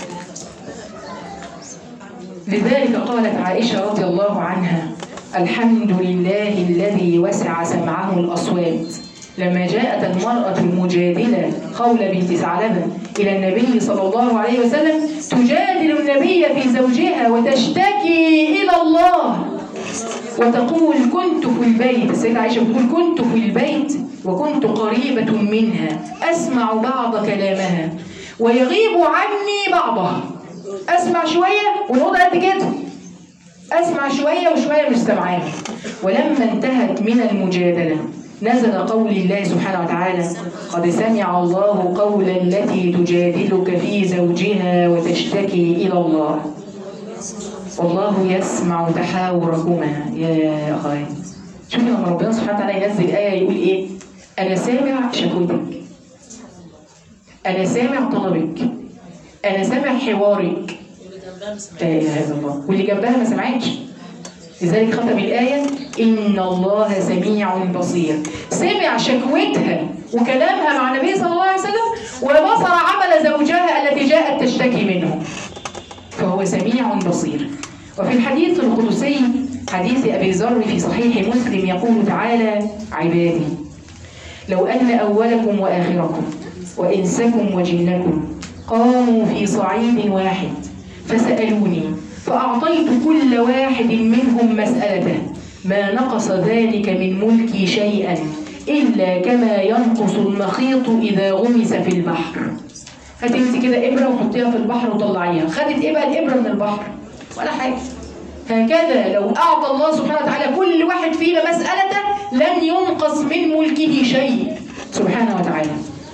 لذلك قالت عائشة رضي الله عنها الحمد لله الذي وسع سمعه الأصوات لما جاءت المرأة المجادلة خولة بنت ثعلبة إلى النبي صلى الله عليه وسلم تجادل النبي في زوجها وتشتكي إلى الله وتقول كنت في البيت السيدة عائشة بتقول كنت في البيت وكنت قريبة منها أسمع بعض كلامها ويغيب عني بعضها أسمع شوية والأوضة قد كده أسمع شوية وشوية مش سامعاها ولما انتهت من المجادلة نزل قول الله سبحانه وتعالى قد سمع الله قول التي تجادلك في زوجها وتشتكي إلى الله والله يسمع تحاوركما يا أخوات شوفي لما ربنا سبحانه وتعالى ينزل آية يقول إيه أنا سامع شكوتك أنا سامع طلبك أنا سامع حوارك لا إله إلا الله واللي جنبها ما سمعتش لذلك ختم الآية إن الله سميع بصير سمع شكوتها وكلامها مع النبي صلى الله عليه وسلم وبصر عمل زوجها التي جاءت تشتكي منه فهو سميع بصير وفي الحديث القدسي حديث أبي ذر في صحيح مسلم يقول تعالى عبادي لو أن أولكم وآخركم وإنسكم وجنكم قاموا في صعيد واحد فسألوني فأعطيت كل واحد منهم مسألته ما نقص ذلك من ملكي شيئا إلا كما ينقص المخيط إذا غمس في البحر هاتي انت كده إبرة وحطيها في البحر وطلعيها خدت إيه بقى الإبرة من البحر ولا حاجة هكذا لو أعطى الله سبحانه وتعالى كل واحد فينا مسألته لن ينقص من ملكه شيء سبحانه وتعالى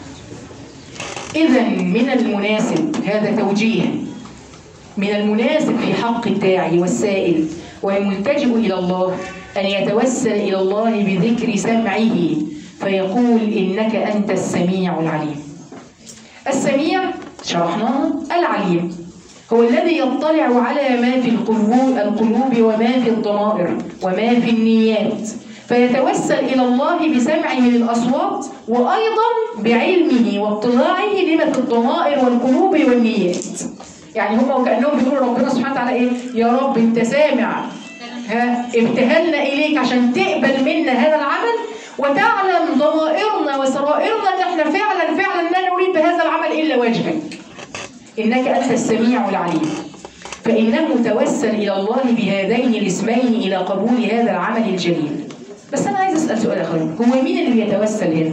إذا من المناسب هذا توجيه من المناسب في حق الداعي والسائل والملتجئ إلى الله أن يتوسل إلى الله بذكر سمعه فيقول إنك أنت السميع العليم السميع شرحناها العليم هو الذي يطلع على ما في القلوب, القلوب وما في الضمائر وما في النيات فيتوسل إلى الله بسمعه للأصوات وأيضا بعلمه واطلاعه لما في الضمائر والقلوب والنيات يعني هم وكأنهم بيقولوا ربنا سبحانه وتعالى إيه يا رب أنت سامع ها ابتهلنا إليك عشان تقبل منا هذا العمل وتعلم ضمائرنا وسرائرنا ان احنا فعلا فعلا لا نريد بهذا العمل الا وجهك انك انت السميع العليم فانه توسل الى الله بهذين الاسمين الى قبول هذا العمل الجليل بس انا عايز اسال سؤال اخر هو مين اللي بيتوسل هنا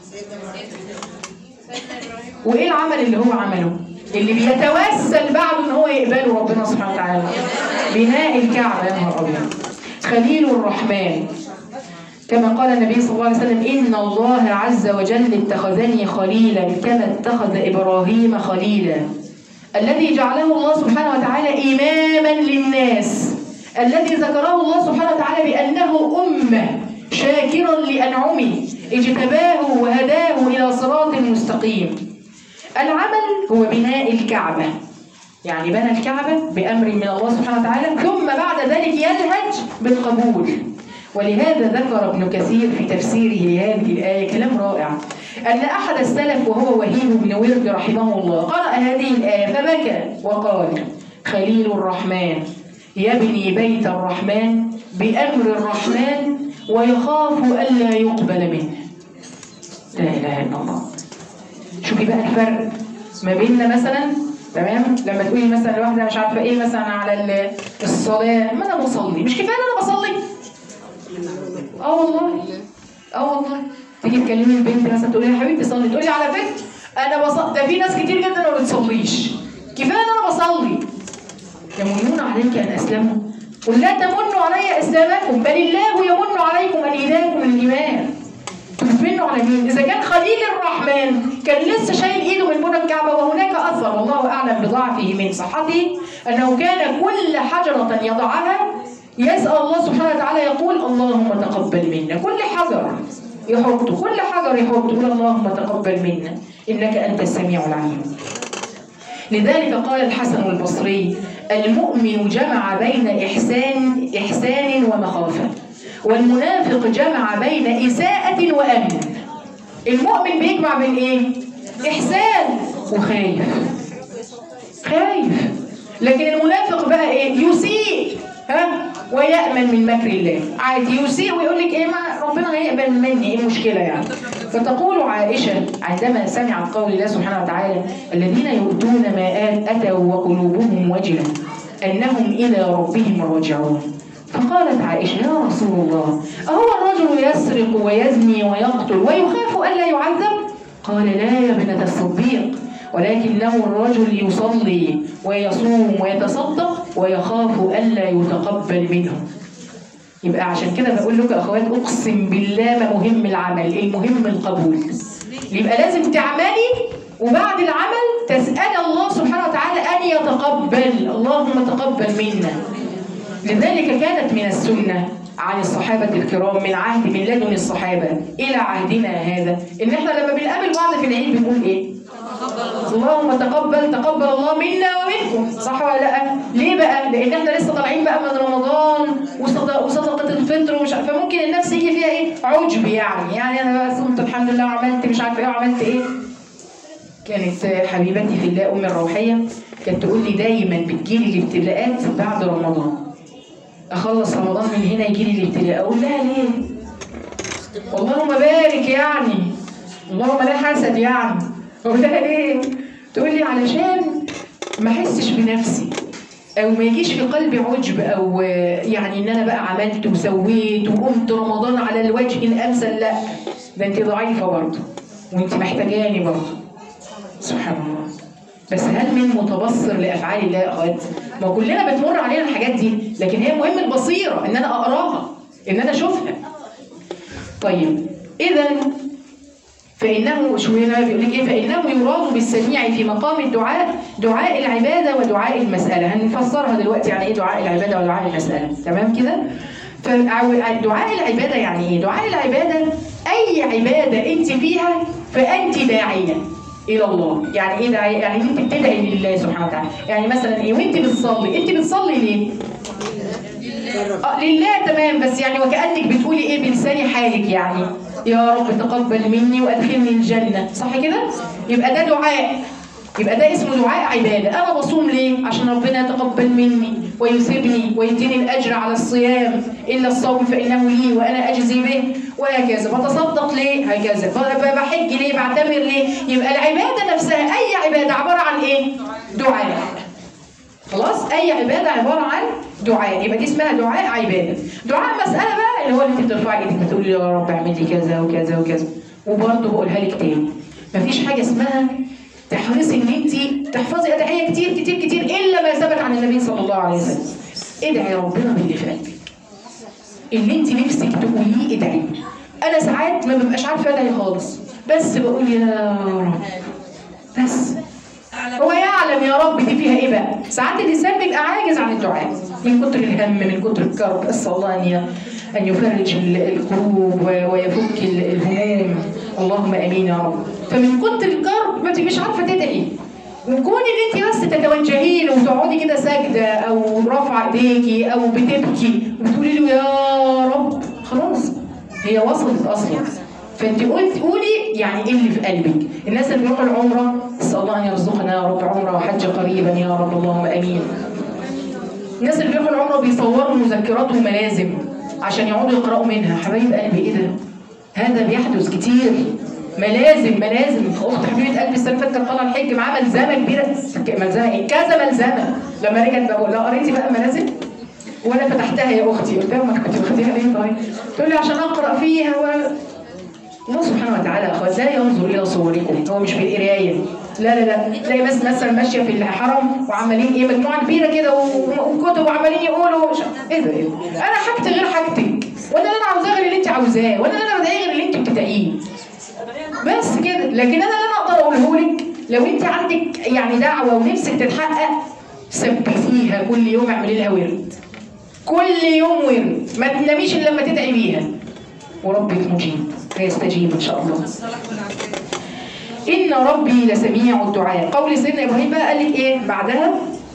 وايه العمل اللي هو عمله اللي بيتوسل بعده ان هو يقبله ربنا سبحانه وتعالى بناء الكعبه يا نهار ابيض خليل الرحمن كما قال النبي صلى الله عليه وسلم إن الله عز وجل اتخذني خليلا كما اتخذ إبراهيم خليلا الذي جعله الله سبحانه وتعالى إماما للناس الذي ذكره الله سبحانه وتعالى بأنه أمة شاكرا لأنعمه اجتباه وهداه إلى صراط مستقيم العمل هو بناء الكعبة يعني بنى الكعبة بأمر من الله سبحانه وتعالى ثم بعد ذلك ينهج بالقبول ولهذا ذكر ابن كثير في تفسيره لهذه الآية كلام رائع أن أحد السلف وهو وهيب بن ورد رحمه الله قرأ هذه الآية فبكى وقال خليل الرحمن يبني بيت الرحمن بأمر الرحمن ويخاف ألا يقبل منه لا إله إلا الله شوفي بقى الفرق ما بيننا مثلا تمام لما تقولي مثلا لواحده مش عارفه ايه مثلا على ال- الصلاه ما انا بصلي مش كفايه ان انا بصلي اه والله اه والله تيجي تكلمي البنت مثلا تقولي يا حبيبتي صلي تقولي على فكره انا بصلي ده في ناس كتير جدا ما بتصليش كفايه ان انا بصلي يمنون عليك ان اسلموا قل لا تمنوا علي اسلامكم بل الله يمن عليكم ان هداكم الايمان تمنوا على مين؟ إذا كان خليل الرحمن كان لسه شايل إيده من بنى الكعبة وهناك أثر والله أعلم بضعفه من صحته أنه كان كل حجرة يضعها يسأل الله سبحانه وتعالى يقول اللهم تقبل منا كل حجر يحطه كل حجر يحطه يقول اللهم تقبل منا إنك أنت السميع العليم لذلك قال الحسن البصري المؤمن جمع بين إحسان إحسان ومخافة والمنافق جمع بين إساءة وأمن المؤمن بيجمع بين إيه؟ إحسان وخايف خايف لكن المنافق بقى إيه؟ يسيء ها ويأمن من مكر الله عادي يسيء ويقول لك إيه ما ربنا هيقبل مني إيه المشكلة يعني فتقول عائشة عندما سمعت قول الله سبحانه وتعالى الذين يؤتون ما آت- أتوا وقلوبهم وجلة أنهم إلى ربهم راجعون فقالت عائشة يا رسول الله أهو الرجل يسرق ويزني ويقتل ويخاف ألا يعذب قال لا يا ابنة الصديق ولكنه الرجل يصلي ويصوم ويتصدق ويخاف ألا يتقبل منه يبقى عشان كده بقول لكم يا اخوات اقسم بالله ما مهم العمل المهم القبول يبقى لازم تعملي وبعد العمل تسأل الله سبحانه وتعالى أن يتقبل اللهم تقبل منا لذلك كانت من السنة عن الصحابة الكرام من عهد من لدن الصحابة إلى عهدنا هذا إن إحنا لما بنقابل بعض في العيد بنقول إيه؟ اللهم تقبل تقبل الله منا ومنكم صح ولا لا؟ ليه بقى؟ لأن إحنا لسه طالعين بقى من رمضان وصد- وصدقة الفطر ومش عارفة فممكن النفس يجي فيها إيه؟ عجب يعني يعني أنا بقى صمت الحمد لله وعملت مش عارفة إيه وعملت إيه؟ كانت حبيبتي في الله أم الروحية كانت تقول لي دايما بتجيلي الابتلاءات بعد رمضان اخلص رمضان من هنا يجي لي الابتلاء اقول لها ليه اللهم بارك يعني اللهم لا حسد يعني اقول لها ليه تقول لي علشان ما احسش بنفسي او ما يجيش في قلبي عجب او آه، يعني ان انا بقى عملت وسويت وقمت رمضان على الوجه الامثل لا ده انت ضعيفه برضه وانت محتاجاني برضه سبحان الله بس هل من متبصر لافعال الله يا اخوات؟ ما كلنا بتمر علينا الحاجات دي لكن هي مهم البصيره ان انا اقراها ان انا اشوفها. طيب اذا فانه شو هنا بيقول لك ايه؟ فانه يراد بالسميع في مقام الدعاء دعاء العباده ودعاء المساله، هنفسرها دلوقتي يعني ايه دعاء العباده ودعاء المساله، تمام كده؟ فدعاء العباده يعني ايه؟ دعاء العباده اي عباده انت فيها فانت داعيه الى الله يعني ايه داعيه يعني انت بتدعي لله سبحانه وتعالى يعني مثلا ايه وانت بتصلي انت بتصلي ليه آه لله تمام بس يعني وكانك بتقولي ايه بلسان حالك يعني يا رب تقبل مني وادخلني الجنه صح كده يبقى ده دعاء يبقى ده اسمه دعاء عباده انا بصوم ليه عشان ربنا يتقبل مني ويثيبني ويديني الاجر على الصيام الا الصوم فانه لي وانا اجزي به وهكذا بتصدق ليه هكذا ب- بحج ليه بعتمر ليه يبقى العباده نفسها اي عباده عباره عن ايه دعاء خلاص اي عباده عباره عن دعاء يبقى دي اسمها دعاء عباده دعاء مساله بقى اللي هو اللي انت بترفعي ايدك بتقولي يا رب اعمل لي كذا وكذا وكذا وبرضه بقولها لك تاني مفيش حاجه اسمها تحرصي ان انت تحفظي ادعيه كتير كتير كتير الا ما ثبت عن النبي صلى الله عليه وسلم ادعي ربنا باللي في قلبك اللي انت نفسك تقوليه ادعي انا ساعات ما ببقاش عارفه ادعي خالص بس بقول يا رب بس هو يعلم يا رب دي فيها ايه بقى ساعات الانسان بيبقى عاجز عن الدعاء من كتر الهم من كتر الكرب اسال الله ان ي- أن يفرج ال- الكروب و- ويفك ال- الهموم اللهم امين يا رب فمن كتر الكرب ما تبقيش عارفه تدعي وكون ان انت بس تتوجهي له وتقعدي كده ساجده او رافعه ايديكي او بتبكي وتقولي له يا رب خلاص هي وصلت اصلا فانت قلت قولي يعني ايه اللي في قلبك الناس اللي بيروحوا العمره اسال الله ان يرزقنا يا رب عمره وحج قريبا يا رب اللهم امين الناس اللي بيروحوا العمره بيصوروا مذكرات وملازم عشان يقعدوا يقراوا منها حبايب قلبي ايه ده هذا بيحدث كتير ملازم ملازم اخت حبيبه قلبي السنه اللي فاتت كانت طالعه الحج معاها ملزمه كبيره ملزمه ايه كذا ملزمه لما رجعت بقول لها قريتي بقى ملازم وانا فتحتها يا اختي قلت لها ما كنت واخديها ليه طيب تقول لي عشان اقرا فيها و... الله سبحانه وتعالى يا اخوات لا ينظر الى صوركم هو مش بالقرايه لا لا لا تلاقي بس مثلا ماشيه في الحرم وعمالين ايه مجموعه كبيره كده و- وكتب وعمالين يقولوا مش... ايه ده ايه ده؟ انا حاجتي غير حاجتك ولا اللي انا عاوزاه غير اللي انت عاوزاه ولا اللي انا بدعيه غير اللي انت بتدعيه بس كده لكن انا اللي انا اقدر اقوله لك لو انت عندك يعني دعوه ونفسك تتحقق ثبتيها كل يوم اعملي لها ورد كل يوم ورد ما تناميش الا لما تدعي بيها وربك مجيب فيستجيب ان شاء الله ان ربي لسميع الدعاء قول سيدنا ابراهيم بقى قال لك ايه بعدها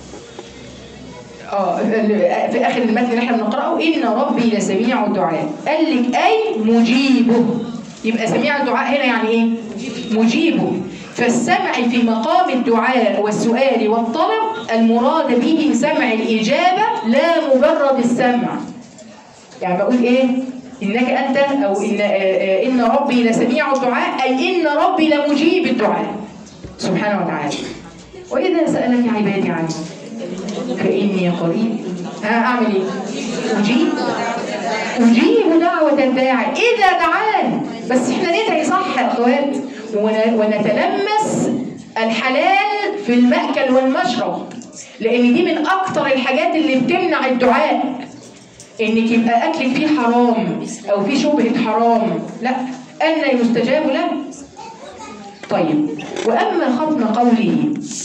اه في اخر المتن اللي احنا بنقراه ان ربي لسميع الدعاء قال لك اي مجيبه يبقى سميع الدعاء هنا يعني ايه مجيبه فالسمع في مقام الدعاء والسؤال والطلب المراد به سمع الاجابه لا مجرد السمع يعني بقول ايه انك انت او ان آه، آه، ان ربي لسميع الدعاء اي ان ربي لمجيب الدعاء سبحانه وتعالى واذا سالك عبادي عني فاني قريب ها اعمل ايه اجيب اجيب دعوه الداعي اذا دعان بس احنا ندعي صح يا اخوات ون- ونتلمس الحلال في المأكل والمشرب لان دي من اكتر الحاجات اللي بتمنع الدعاء انك يبقى اكلك فيه حرام او فيه شبهه حرام لا ان يستجاب له طيب واما ختم قوله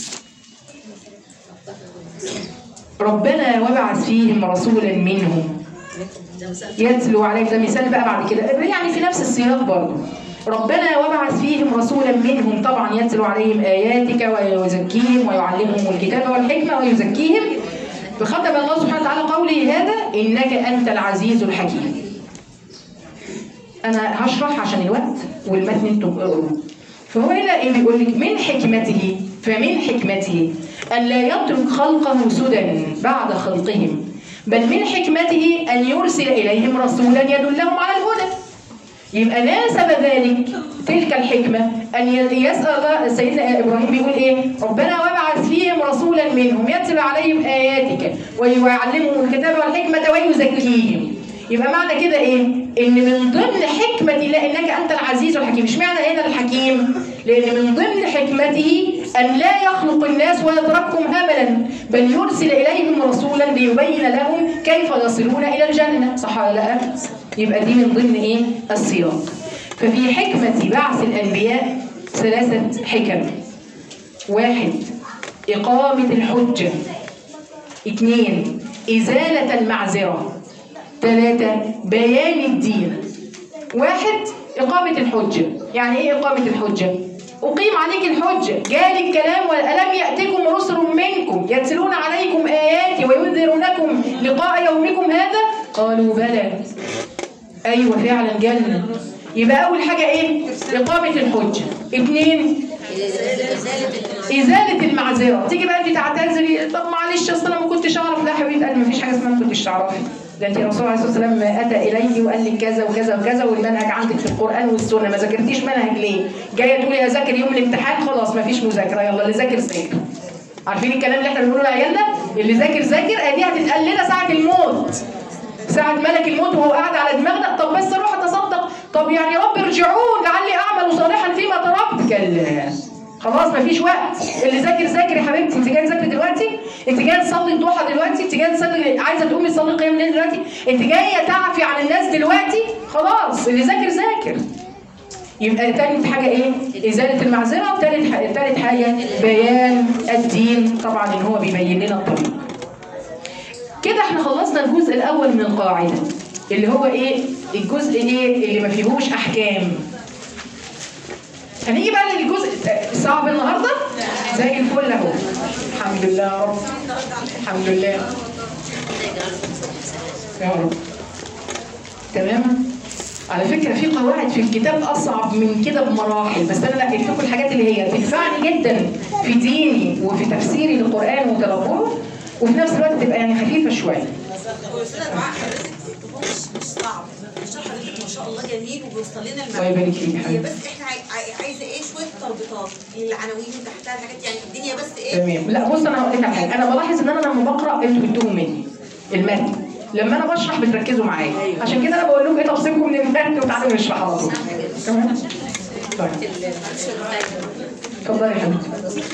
ربنا وبعث فيهم رسولا منهم ده مثال يتلو عليك ده مثال بقى بعد كده يعني في نفس السياق برضه ربنا وبعث فيهم رسولا منهم طبعا يتلو عليهم اياتك ويزكيهم ويعلمهم الكتاب والحكمه ويزكيهم فختم الله سبحانه وتعالى قوله هذا انك انت العزيز الحكيم انا هشرح عشان الوقت والمتن انتم اقروه فهو هنا ايه بيقول لك من حكمته فمن حكمته ان لا يترك خلقه سدى بعد خلقهم بل من حكمته ان يرسل اليهم رسولا يدلهم على الهدى يبقى ناسب ذلك تلك الحكمة أن ي- يسأل الله سيدنا إبراهيم بيقول إيه ربنا وابعث فيهم رسولا منهم يتلو عليهم آياتك ويعلمهم الكتاب والحكمة ويزكيهم يبقى معنى كده إيه إن من ضمن حكمة الله إنك أنت العزيز الحكيم مش معنى هنا الحكيم لأن من ضمن حكمته أن لا يخلق الناس ويتركهم هملا بل يرسل إليهم رسولا ليبين لهم كيف يصلون إلى الجنة صح ولا لا؟ يبقى دي من ضمن ايه السياق ففي حكمة بعث الأنبياء ثلاثة حكم واحد إقامة الحجة اثنين إزالة المعذرة ثلاثة بيان الدين واحد إقامة الحجة يعني إيه إقامة الحجة؟ أقيم عليك الحجة جالي الكلام وألم يأتكم رسل منكم يتلون عليكم آياتي وينذرونكم لقاء يومكم هذا قالوا بلى ايوه فعلا جنة يبقى اول حاجه ايه اقامه الحجه اثنين ازاله ازاله المعذره تيجي بقى انت تعتذري طب معلش اصل انا ما كنتش اعرف لا يا حبيبه قلبي ما فيش حاجه اسمها ما كنتش تعرفي ده انت الرسول عليه الصلاه والسلام اتى اليك وقال لك كذا وكذا وكذا والمنهج عندك في القران والسنه ما ذاكرتيش منهج ليه جايه تقولي هذاكر يوم الامتحان خلاص ما فيش مذاكره يلا اللي ذاكر ذاكر عارفين الكلام اللي احنا بنقوله لعيالنا اللي ذاكر ذاكر ادي هتتقال لنا ساعه الموت ساعة ملك الموت وهو قاعد على دماغنا طب بس اروح اتصدق طب يعني يا رب ارجعون لعلي اعمل صالحا فيما تركت كلا خلاص مفيش وقت اللي ذاكر ذاكر يا حبيبتي انت جايه تذاكري دلوقتي انت جايه تصلي الضحى دلوقتي انت جايه تصلي عايزه تقومي تصلي قيام الليل دلوقتي انت جايه تعفي عن الناس دلوقتي خلاص اللي ذاكر ذاكر يبقى تالت حاجة ايه؟ إزالة المعذرة، تالت حاجة تالت حاجة بيان الدين طبعا إن هو بيبين لنا الطريق. كده احنا خلصنا الجزء الأول من القاعدة. اللي هو ايه الجزء ايه اللي ما فيهوش احكام هنيجي بقى للجزء صعب النهارده زي الفل اهو الحمد لله يا رب الحمد لله يا رب تمام على فكره في قواعد في الكتاب اصعب من كده بمراحل بس انا نقلت لكم الحاجات اللي هي تنفعني جدا في ديني وفي تفسيري للقران وتدبره وفي نفس الوقت تبقى يعني خفيفه شويه واستاذ دعاء حضرتك هو مش مش صعب الشرح حضرتك ما شاء الله جميل وبيوصل لنا الله المعنى يبارك فيك يا هي حبيبي بس احنا عاي- عاي- عايزه ايه شويه تربيطات للعناوين وتحتها الحاجات يعني الدنيا بس ايه تمام لا بص انا هقول لك على حاجه انا بلاحظ ان انا لما بقرا انتوا بتتوهوا مني المتن لما انا بشرح بتركزوا معايا عشان كده انا بقول لكم ايه تفصيلكم من المتن وتعالوا نشرح على طول تمام طيب اتفضلي يا حبيبتي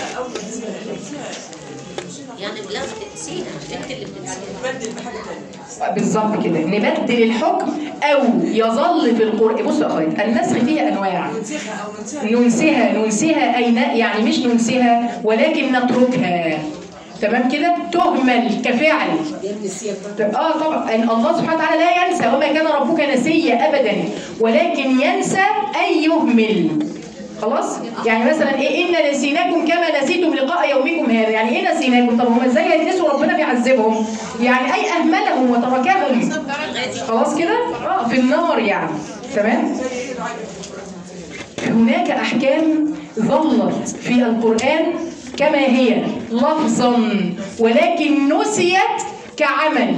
يعني لا بتنسيها انت اللي بتنسيها بالظبط كده نبدل الحكم او يظل في القران بصوا يا اخوات النسخ فيه انواع ننسها ننسها اي ن- يعني مش ننسها ولكن نتركها تمام كده تهمل كفعل اه طبعا ان الله سبحانه وتعالى لا ينسى وما كان ربك نسيا ابدا ولكن ينسى اي يهمل خلاص يعني مثلا ايه ان نسيناكم كما نسيتم لقاء يومكم هذا يعني ايه نسيناكم طب هم ازاي هينسوا ربنا بيعذبهم يعني اي اهملهم وتركهم خلاص كده اه في النار يعني تمام هناك احكام ظلت في القران كما هي لفظا ولكن نسيت كعمل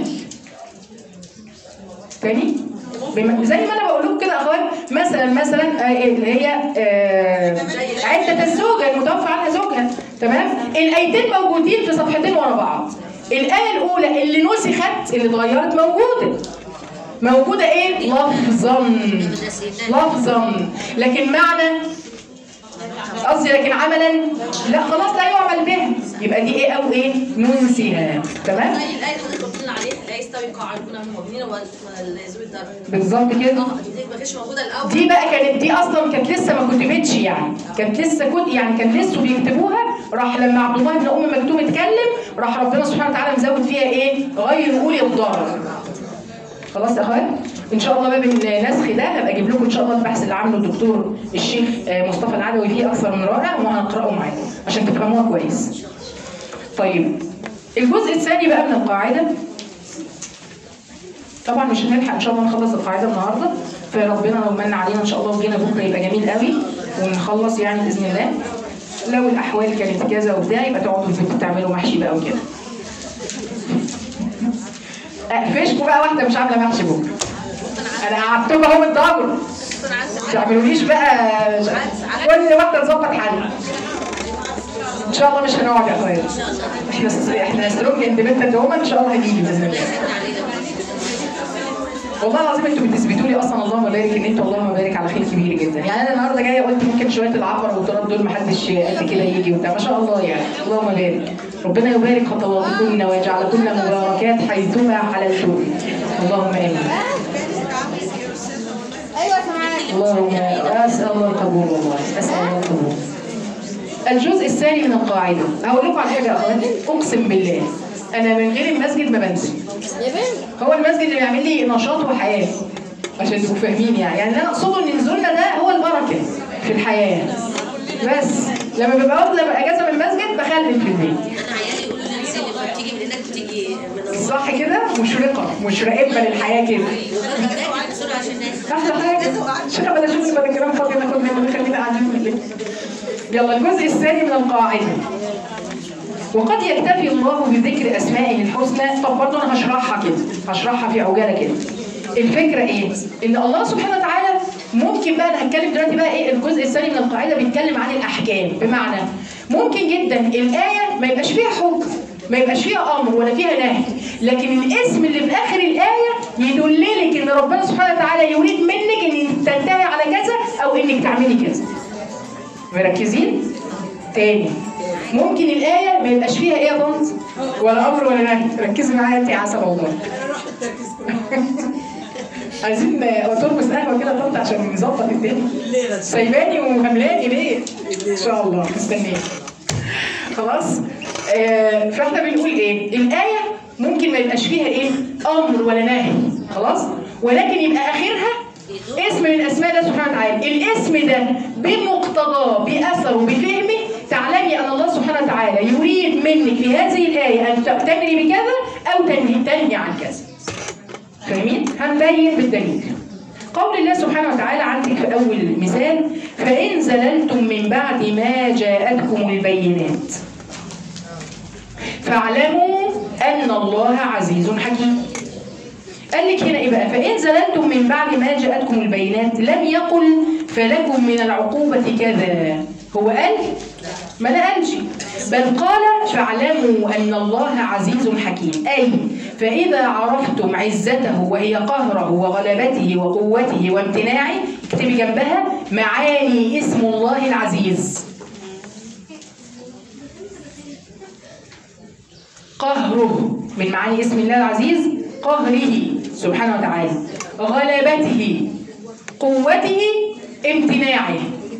تاني بم- زي ما انا بقول لكم كده اخوات مثلا مثلا آه، اللي هي آه، عده الزوجه المتوفى عنها زوجها تمام الايتين موجودين في صفحتين ورا بعض الايه الاولى اللي نسخت اللي اتغيرت موجوده موجوده ايه لفظا لفظا لكن معنى قصدي لكن عملا لا خلاص لا يعمل به يبقى دي ايه او ايه ننسيها تمام الآية الآية اللي حضرتك قلنا عليها لا يستوي القاعدون من المؤمنين والذوي الدرجة بالظبط كده اه دي ما كانتش موجودة الأول دي بقى كانت دي اصلا كانت لسه ما كتبتش يعني كانت لسه كنت يعني كان لسه بيكتبوها راح لما عبد الله بن ام مكتوم اتكلم راح ربنا سبحانه وتعالى مزود فيها ايه غير اولي الضرر خلاص يا اخوات ان شاء الله باب النسخ ده هبقى اجيب لكم ان شاء الله البحث اللي عامله الدكتور الشيخ آه، مصطفى العدوي فيه اكثر من رائع وهنقراه معاكم عشان تفهموها كويس طيب الجزء الثاني بقى من القاعده طبعا مش هنلحق ان شاء الله نخلص القاعده النهارده فربنا لو من علينا ان شاء الله وجينا بكره يبقى جميل قوي ونخلص يعني باذن الله لو الاحوال كانت كذا وبتاع يبقى تقعدوا في البيت تعملوا محشي بقى وكده اقفشكوا بقى واحده مش عامله محشي بكره انا قعدتكم اهو بالدبر ما تعملوليش بقى كل واحده تظبط حالها ان شاء الله مش هنقعد يا اخويا احنا احنا سترونج اندبندنت وومن ان شاء الله هنيجي باذن الله والله العظيم انتوا بتثبتوا لي اصلا اللهم بارك ان انتوا اللهم بارك على خير كبير جدا يعني انا النهارده جايه قلت ممكن شويه العفر والتراب دول محدش قد كده يجي وبتاع ما شاء الله يعني اللهم بارك ربنا يبارك خطواتكن ويجعلكن مباركات حيثما حللتم اللهم امين ايوه سامعاك اللهم اسال الله القبول والله اسال الله القبول الجزء الثاني من القاعده هقول لكم على حاجه يا اخواتي اقسم بالله انا من غير المسجد ما بنزل هو المسجد اللي بيعمل لي نشاط وحياه عشان تبقوا فاهمين يعني يعني اللي انا اقصده ان نزولنا ده هو البركه في الحياه بس لما ببقى واخده اجازه من المسجد بخلي في البيت انا عيالي يقولوا لي انزلي لما بتيجي من هناك بتيجي من صح كده مشرقه مشرقه للحياه كده هناك بسرعه عشان الناس احلى حاجه عشان ابدا اشوف البني الكرام فاضي ناخد منه خلينا قاعدين في الليل يلا الجزء الثاني من القاعده وقد يكتفي الله بذكر اسمائه الحسنى طب برضه انا هشرحها كده هشرحها في عجاله كده الفكره ايه ان الله سبحانه وتعالى ممكن بقى انا هتكلم دلوقتي بقى ايه الجزء الثاني من القاعده بيتكلم عن الاحكام بمعنى ممكن جدا الايه ما يبقاش فيها حكم ما يبقاش فيها امر ولا فيها نهي لكن الاسم اللي في اخر الايه يدللك ان ربنا سبحانه وتعالى يريد منك ان تنتهي على كذا او انك تعملي كذا مركزين تاني ممكن الآية ما يبقاش فيها إيه يا طنط ولا أمر ولا نهي ركزي معايا أنت يا عسل والله عايزين ترمس قهوة كده يا طنط عشان نظبط الدنيا سايباني وهملاني ليه؟ إن شاء الله مستنيك خلاص آه فاحنا بنقول ايه الآية ممكن ما يبقاش فيها ايه امر ولا نهي خلاص ولكن يبقى اخرها اسم من اسماء الله سبحانه وتعالى الاسم ده بمقتضاه باثره بفهمه تعلمي ان الله سبحانه وتعالى يريد منك في هذه الايه ان تامري بكذا او تنهي تنهي عن كذا فاهمين هنبين بالدليل قول الله سبحانه وتعالى عندك في اول مثال فان زللتم من بعد ما جاءتكم البينات فاعلموا ان الله عزيز حكيم قال لك هنا ايه بقى فان زللتم من بعد ما جاءتكم البينات لم يقل فلكم من العقوبه كذا هو قال ما لا قالش بل قال فاعلموا ان الله عزيز حكيم اي فاذا عرفتم عزته وهي قهره وغلبته وقوته وامتناعه اكتبي جنبها معاني اسم الله العزيز قهره من معاني اسم الله العزيز قهره سبحانه وتعالى غلبته قوته امتناعه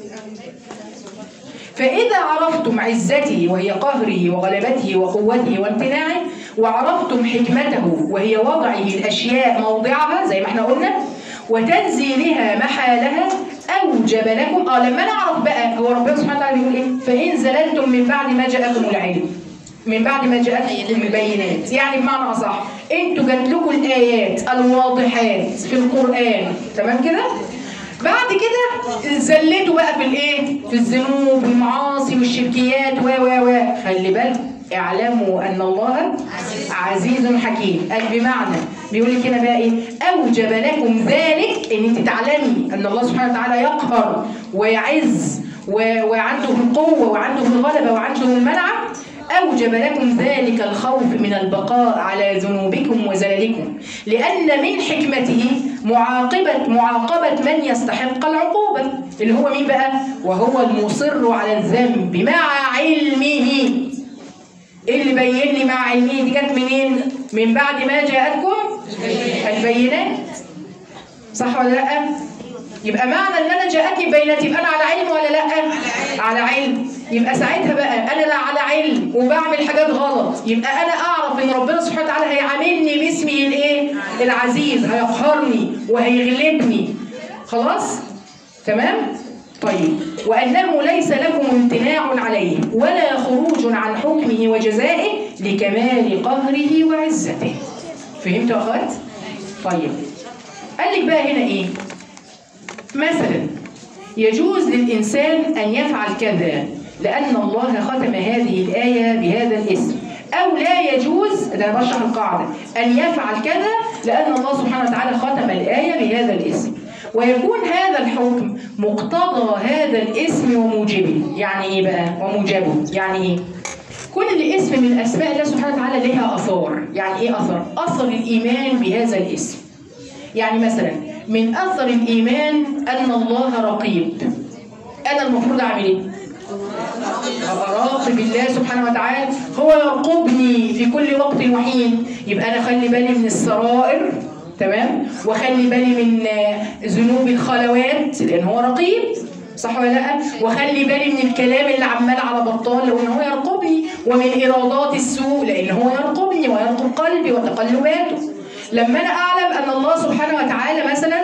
فإذا عرفتم عزته وهي قهره وغلبته وقوته وامتناعه وعرفتم حكمته وهي وضعه الأشياء موضعها زي ما احنا قلنا وتنزيلها محالها أوجب لكم اه لما نعرف بقى هو ربنا سبحانه وتعالى بيقول ايه فإن زللتم من بعد ما جاءكم العلم من بعد ما جاءتكم البينات يعني بمعنى اصح انتوا جات لكم الايات الواضحات في القران تمام كده بعد كده زلتوا بقى في الايه في الذنوب والمعاصي والشركيات و و و خلي بالك اعلموا ان الله عزيز حكيم قال بمعنى بيقول لك هنا بقى ايه اوجب لكم ذلك ان انت تعلمي ان الله سبحانه وتعالى يقهر ويعز و- وعنده القوه وعنده الغلبه وعنده المنعه أوجب لكم ذلك الخوف من البقاء على ذنوبكم وزللكم لأن من حكمته معاقبة معاقبة من يستحق العقوبة اللي هو مين بقى؟ وهو المصر على الذنب مع علمه إيه اللي بين لي مع علمه دي كانت منين؟ من بعد ما جاءتكم البينات صح ولا لا؟ يبقى معنى ان انا جاءتني بينات يبقى انا على علم ولا لا؟ على علم يبقى ساعتها بقى انا لا على علم وبعمل حاجات غلط يبقى انا اعرف ان ربنا سبحانه وتعالى هيعاملني باسمه الايه؟ العزيز هيقهرني وهيغلبني خلاص؟ تمام؟ طيب وانه ليس لكم امتناع عليه ولا خروج عن حكمه وجزائه لكمال قهره وعزته. فهمتوا يا اخوات؟ طيب قال لك بقى هنا ايه؟ مثلا يجوز للإنسان أن يفعل كذا لأن الله ختم هذه الآية بهذا الاسم أو لا يجوز ده أنا بشرح القاعدة أن يفعل كذا لأن الله سبحانه وتعالى ختم الآية بهذا الاسم ويكون هذا الحكم مقتضى هذا الاسم وموجبه يعني إيه بقى وموجبه يعني إيه كل اسم من أسماء الله سبحانه وتعالى لها أثار يعني إيه أثر أثر الإيمان بهذا الاسم يعني مثلا من اثر الايمان ان الله رقيب انا المفروض اعمل ايه اراقب الله سبحانه وتعالى هو يرقبني في كل وقت وحين يبقى انا خلي بالي من السرائر تمام وخلي بالي من آه، ذنوب الخلوات لان هو رقيب صح ولا لا وخلي بالي من الكلام اللي عمال على بطال لان هو يرقبني ومن ارادات السوء لان هو يرقبني ويرقب قلبي وتقلباته لما انا اعلم ان الله سبحانه وتعالى مثلا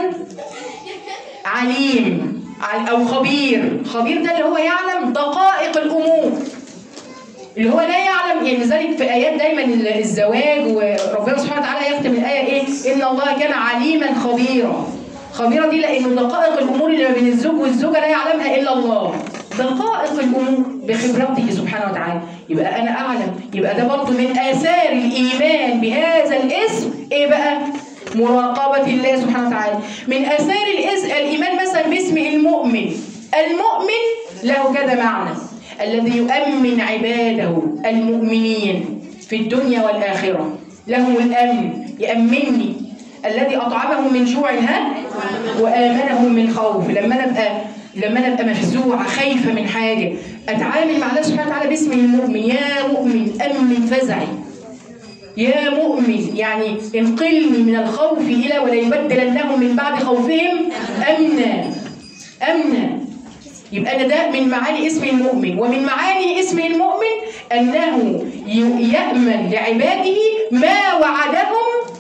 عليم عل- او خبير خبير ده اللي هو يعلم دقائق الامور اللي هو لا يعلم يعني لذلك في ايات دايما ال- الزواج وربنا سبحانه وتعالى يختم الايه ايه ان الله كان عليما خبيرا خبيرا دي لانه دقائق الامور اللي ما بين الزوج والزوجه لا يعلمها الا الله دقائق الامور بخبرته سبحانه وتعالى يبقى انا اعلم يبقى ده برضه من اثار الايمان بهذا الاسم ايه بقى مراقبه الله سبحانه وتعالى من اثار الاسم الايمان مثلا باسم المؤمن المؤمن له كذا معنى الذي يؤمن عباده المؤمنين في الدنيا والآخرة لهم الأمن يأمنني الذي أطعمهم من جوع ها وآمنهم من خوف لما أنا أبقى لما أنا أبقى مفزوعة خايفة من حاجة أتعامل مع الله سبحانه وتعالى باسم المؤمن يا مؤمن أمن فزعي يا مؤمن يعني انقلني من الخوف إلى وليبدلنهم من بعد خوفهم أمنا أمنا يبقى أنا ده من معاني اسم المؤمن ومن معاني اسم المؤمن أنه ي- يأمن لعباده ما وعدهم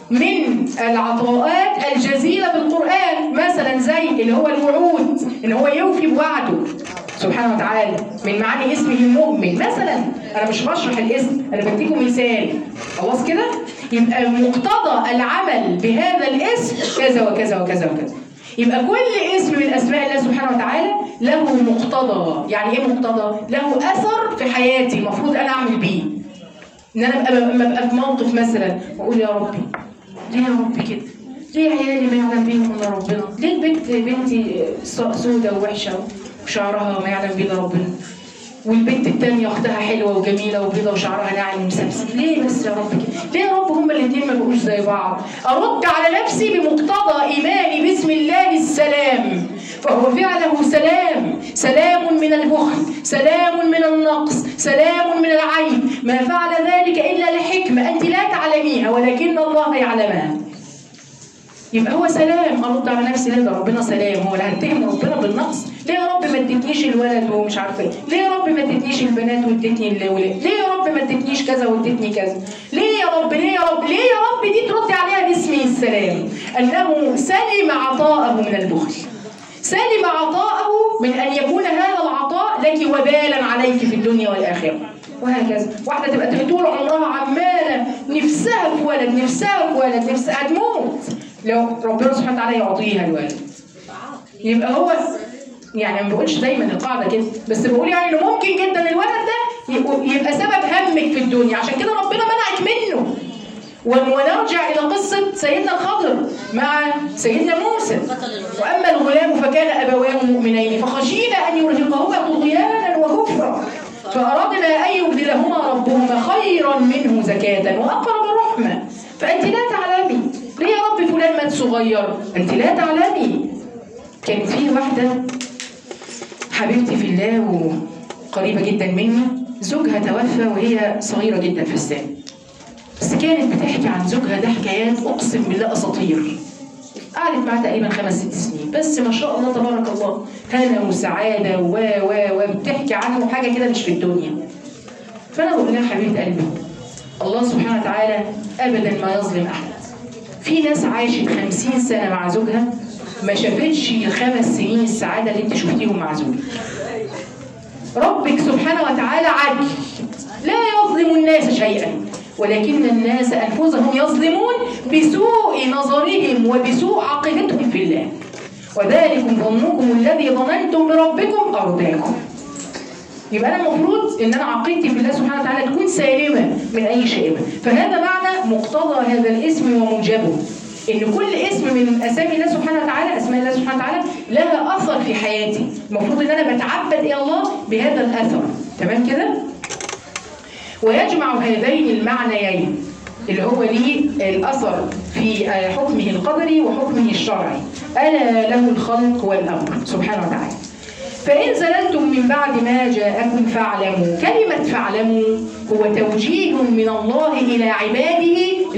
من العطاءات الجزيلة بالقرآن مثلا زي اللي هو الوعود ان هو يوفي بوعده سبحانه وتعالى من معاني اسمه المؤمن مثلا انا مش بشرح الاسم انا بديكم مثال خلاص كده يبقى مقتضى العمل بهذا الاسم كذا وكذا وكذا وكذا يبقى كل اسم من اسماء الله سبحانه وتعالى له مقتضى يعني ايه مقتضى له اثر في حياتي المفروض انا اعمل بيه ان انا ابقى لما ابقى في موقف مثلا واقول يا ربي ليه يا ربي كده؟ ليه عيالي ما يعلم بيهم الا ربنا؟ ليه البنت بنتي سودة ووحشه وشعرها ما يعلم بيه الا ربنا؟ والبنت التانية اختها حلوة وجميلة وبيضة وشعرها ناعم ومسبسب، ليه بس يا رب كده؟ ليه يا رب هما الاتنين ما بقوش زي بعض؟ أرد على نفسي بمقتضى إيماني باسم الله السلام، فهو فعله سلام، سلام من البخل، سلام من النقص، سلام من العيب، ما فعل ذلك إلا لحكمة أنت لا تعلميها ولكن الله يعلمها. يبقى هو سلام ارد على نفسي لا ده ربنا سلام هو لا هتهم ربنا بالنقص ليه يا رب ما اديتنيش الولد ومش عارفه ايه ليه يا رب ما اديتنيش البنات واديتني الولاد ليه يا رب ما اديتنيش كذا واديتني كذا ليه يا رب ليه يا رب ليه يا رب دي تردي عليها باسمه السلام انه سلم عطاءه من البخل سلم عطاءه من ان يكون هذا العطاء لك وبالا عليك في الدنيا والاخره وهكذا واحده تبقى طول عمرها عماله نفسها في ولد نفسها في ولد نفسها هتموت لو ربنا سبحانه وتعالى يعطيها الولد يبقى هو يعني ما بقولش دايما القاعده كده بس بقول يعني انه ممكن جدا الولد ده يبقى- يبقى سبب همك في الدنيا عشان كده ربنا منعك منه ون- ونرجع الى قصه سيدنا الخضر مع سيدنا موسى واما الغلام فكان ابواه مؤمنين فخشينا ان يرهقهما طغيانا وكفرا فاردنا ان يبدلهما ربهما خيرا منه زكاه واقرب رحمه فانت لا تعلمي ليه يا رب فلان مات صغير انت لا تعلمي كان في واحده حبيبتي في الله وقريبه جدا مني زوجها توفى وهي صغيره جدا في السن بس كانت بتحكي عن زوجها ده حكايات اقسم بالله اساطير قعدت معاه تقريبا خمس ست سنين بس ما شاء الله تبارك الله هنا وسعاده و و و بتحكي عنه حاجه كده مش في الدنيا فانا بقول لها حبيبه قلبي الله سبحانه وتعالى ابدا ما يظلم احد في ناس عاشت خمسين سنه مع زوجها ما شافتش الخمس سنين السعاده اللي انت شفتيهم مع زوجك ربك سبحانه وتعالى عدل لا يظلم الناس شيئا ولكن الناس انفسهم يظلمون بسوء نظرهم وبسوء عقيدتهم في الله وذلكم ظنكم الذي ظننتم بربكم ارداكم يبقى انا المفروض ان انا عقيدتي في الله سبحانه وتعالى تكون سالمه من اي شائبه فهذا معنى مقتضى هذا الاسم وموجبه ان كل اسم من اسامي الله سبحانه وتعالى اسماء الله سبحانه وتعالى لها اثر في حياتي المفروض ان انا بتعبد الى الله بهذا الاثر تمام كده ويجمع هذين المعنيين اللي هو ليه الاثر في آه، حكمه القدري وحكمه الشرعي الا له الخلق والامر سبحانه وتعالى فإن زللتم من بعد ما جاءكم فاعلموا كلمة فاعلموا هو توجيه من الله إلى عباده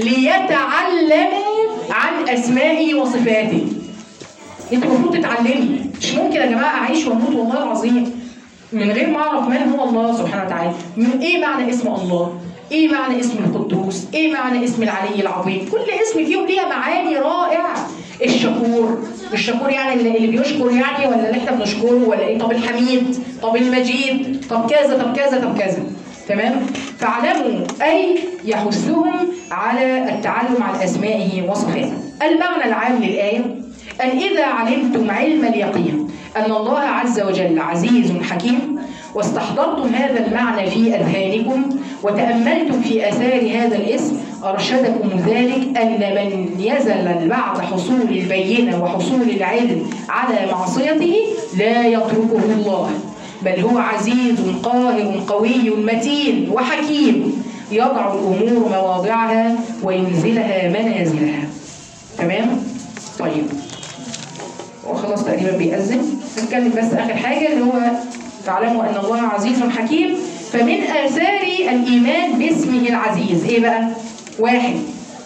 ليتعلموا عن أسمائه وصفاته انت المفروض تتعلمي مش ممكن يا جماعه اعيش واموت والله العظيم من غير ما اعرف من هو الله سبحانه وتعالى من ايه معنى اسم الله ايه معنى اسم القدوس ايه معنى اسم العلي العظيم كل اسم فيهم ليها معاني رائعه الشكور الشكور يعني اللي اللي بيشكر يعني ولا اللي احنا بنشكره ولا ايه طب الحميد طب المجيد طب كذا طب كذا طب كذا تمام فاعلموا اي يحثهم على التعلم عن اسمائه وصفاته المعنى العام للايه أن إذا علمتم علم اليقين أن الله عز وجل عزيز حكيم واستحضرتم هذا المعنى في أذهانكم وتأملتم في آثار هذا الاسم أرشدكم ذلك أن من يزل بعد حصول البينة وحصول العلم على معصيته لا يتركه الله بل هو عزيز قاهر قوي متين وحكيم يضع الأمور مواضعها وينزلها منازلها تمام؟ طيب وخلاص تقريبا بيأذن نتكلم بس آخر حاجة اللي هو تعلموا أن الله عزيز حكيم فمن آثار الإيمان باسمه العزيز إيه بقى؟ واحد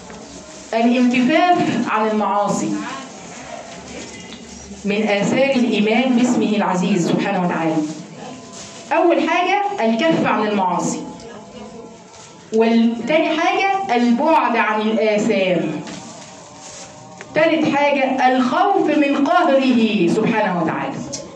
الانكفاف عن المعاصي من آثار الإيمان باسمه العزيز سبحانه وتعالى أول حاجة الكف عن المعاصي والتاني حاجة البعد عن الآثام ثالث حاجة الخوف من قهره سبحانه وتعالى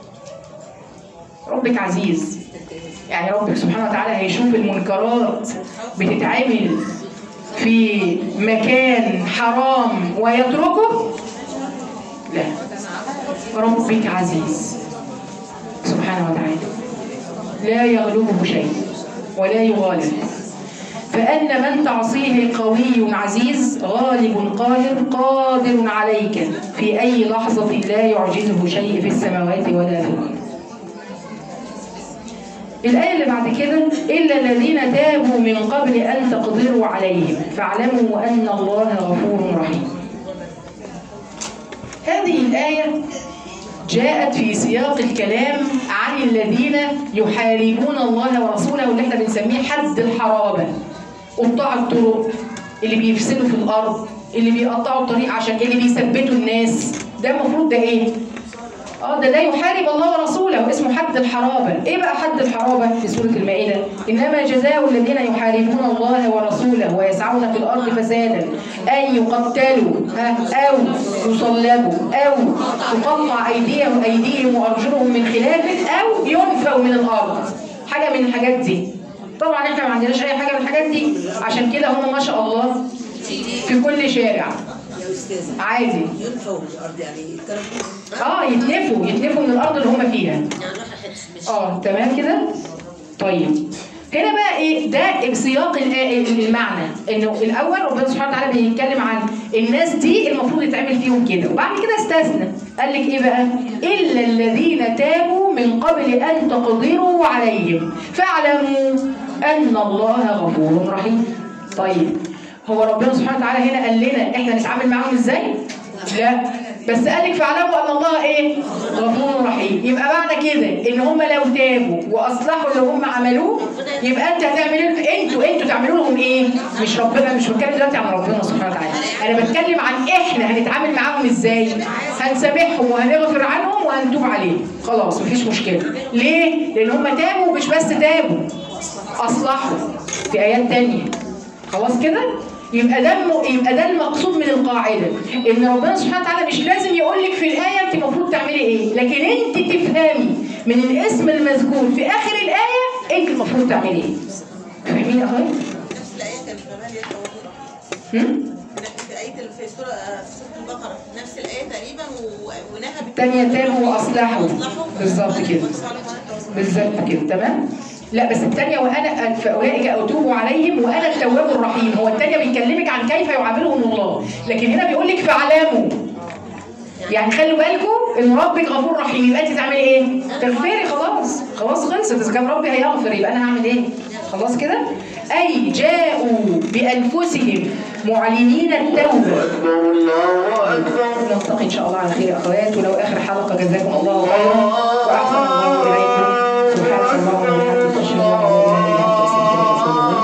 ربك عزيز يعني ربك سبحانه وتعالى هيشوف المنكرات بتتعمل في مكان حرام ويتركه لا ربك عزيز سبحانه وتعالى لا يغلبه شيء ولا يغالب فأن من تعصيه قوي عزيز غالب قاهر قادر عليك في أي لحظة لا يعجزه شيء في السماوات ولا في الأرض الآية اللي بعد كده إلا الذين تابوا من قبل أن تقدروا عليهم فاعلموا أن الله غفور رحيم هذه الآية جاءت في سياق الكلام عن الذين يحاربون الله ورسوله اللي احنا بنسميه حد الحرابة قطاع الطرق اللي بيفسدوا في الأرض اللي بيقطعوا الطريق عشان اللي بيثبتوا الناس ده المفروض ده ايه؟ اه ده ده يحارب الله ورسوله اسمه حد الحرابة ايه بقى حد الحرابة في سورة المائدة انما جزاء الذين يحاربون الله ورسوله ويسعون في الارض فسادا ان يقتلوا ها، او يصلبوا او تقطع ايديهم ايديهم وارجلهم من خلاف او ينفوا من الارض حاجة من الحاجات دي طبعا احنا ما عندناش اي حاجة من الحاجات دي عشان كده هم ما شاء الله في كل شارع يا استاذه عادي ينفوا من الارض يعني الكلام اه يتنفوا يتنفوا من الارض اللي هم فيها يعني نروح حته مش اه تمام كده طيب هنا بقى ايه ده سياق الآ- المعنى انه الاول ربنا سبحانه وتعالى بيتكلم عن الناس دي المفروض يتعمل فيهم كده وبعد كده استثنى قال لك ايه بقى الا الذين تابوا من قبل ان تقدروا عليهم فاعلموا ان الله غفور رحيم طيب هو ربنا سبحانه وتعالى هنا قال لنا احنا نتعامل معاهم ازاي لا بس قال لك فاعلموا ان الله ايه غفور رحيم يبقى معنى كده ان هم لو تابوا واصلحوا اللي هم عملوه يبقى انت هتعمل انتوا انتوا تعملوا لهم ايه مش ربنا مش بتكلم دلوقتي عن ربنا سبحانه وتعالى انا بتكلم عن احنا هنتعامل معاهم ازاي هنسامحهم وهنغفر عنهم وهنتوب عليهم خلاص مفيش مشكله ليه لان هم تابوا مش بس تابوا اصلحوا في ايات تانية خلاص كده يبقى ده الم- يبقى ده المقصود من القاعده ان ربنا سبحانه وتعالى مش لازم يقول لك في الايه انت المفروض تعملي ايه لكن انت تفهمي من الاسم المذكور في اخر الايه انت المفروض تعملي ايه فاهمين يا اخويا نفس الآية كان كمان يتوضأ هم؟ في آية ال- في سورة في سورة البقرة نفس الآية تقريبا و- ونهى بالت- التانية تابوا واصلحوا وأصلحوا. بالظبط كده بالظبط كده تمام لا بس الثانيه وانا فاولئك اتوب عليهم وانا التواب الرحيم هو الثانيه بيكلمك عن كيف يعاملهم الله لكن هنا بيقول لك فاعلموا يعني خلوا بالكم ان ربك غفور رحيم يبقى انت تعملي ايه؟ تغفري خلاص خلاص خلصت اذا كان ربي هيغفر يبقى انا هعمل ايه؟ خلاص كده؟ اي جاءوا بانفسهم معلنين التوبه نلتقي ان شاء الله على خير يا اخوات ولو اخر حلقه جزاكم الله خيرا واحسن الله اليكم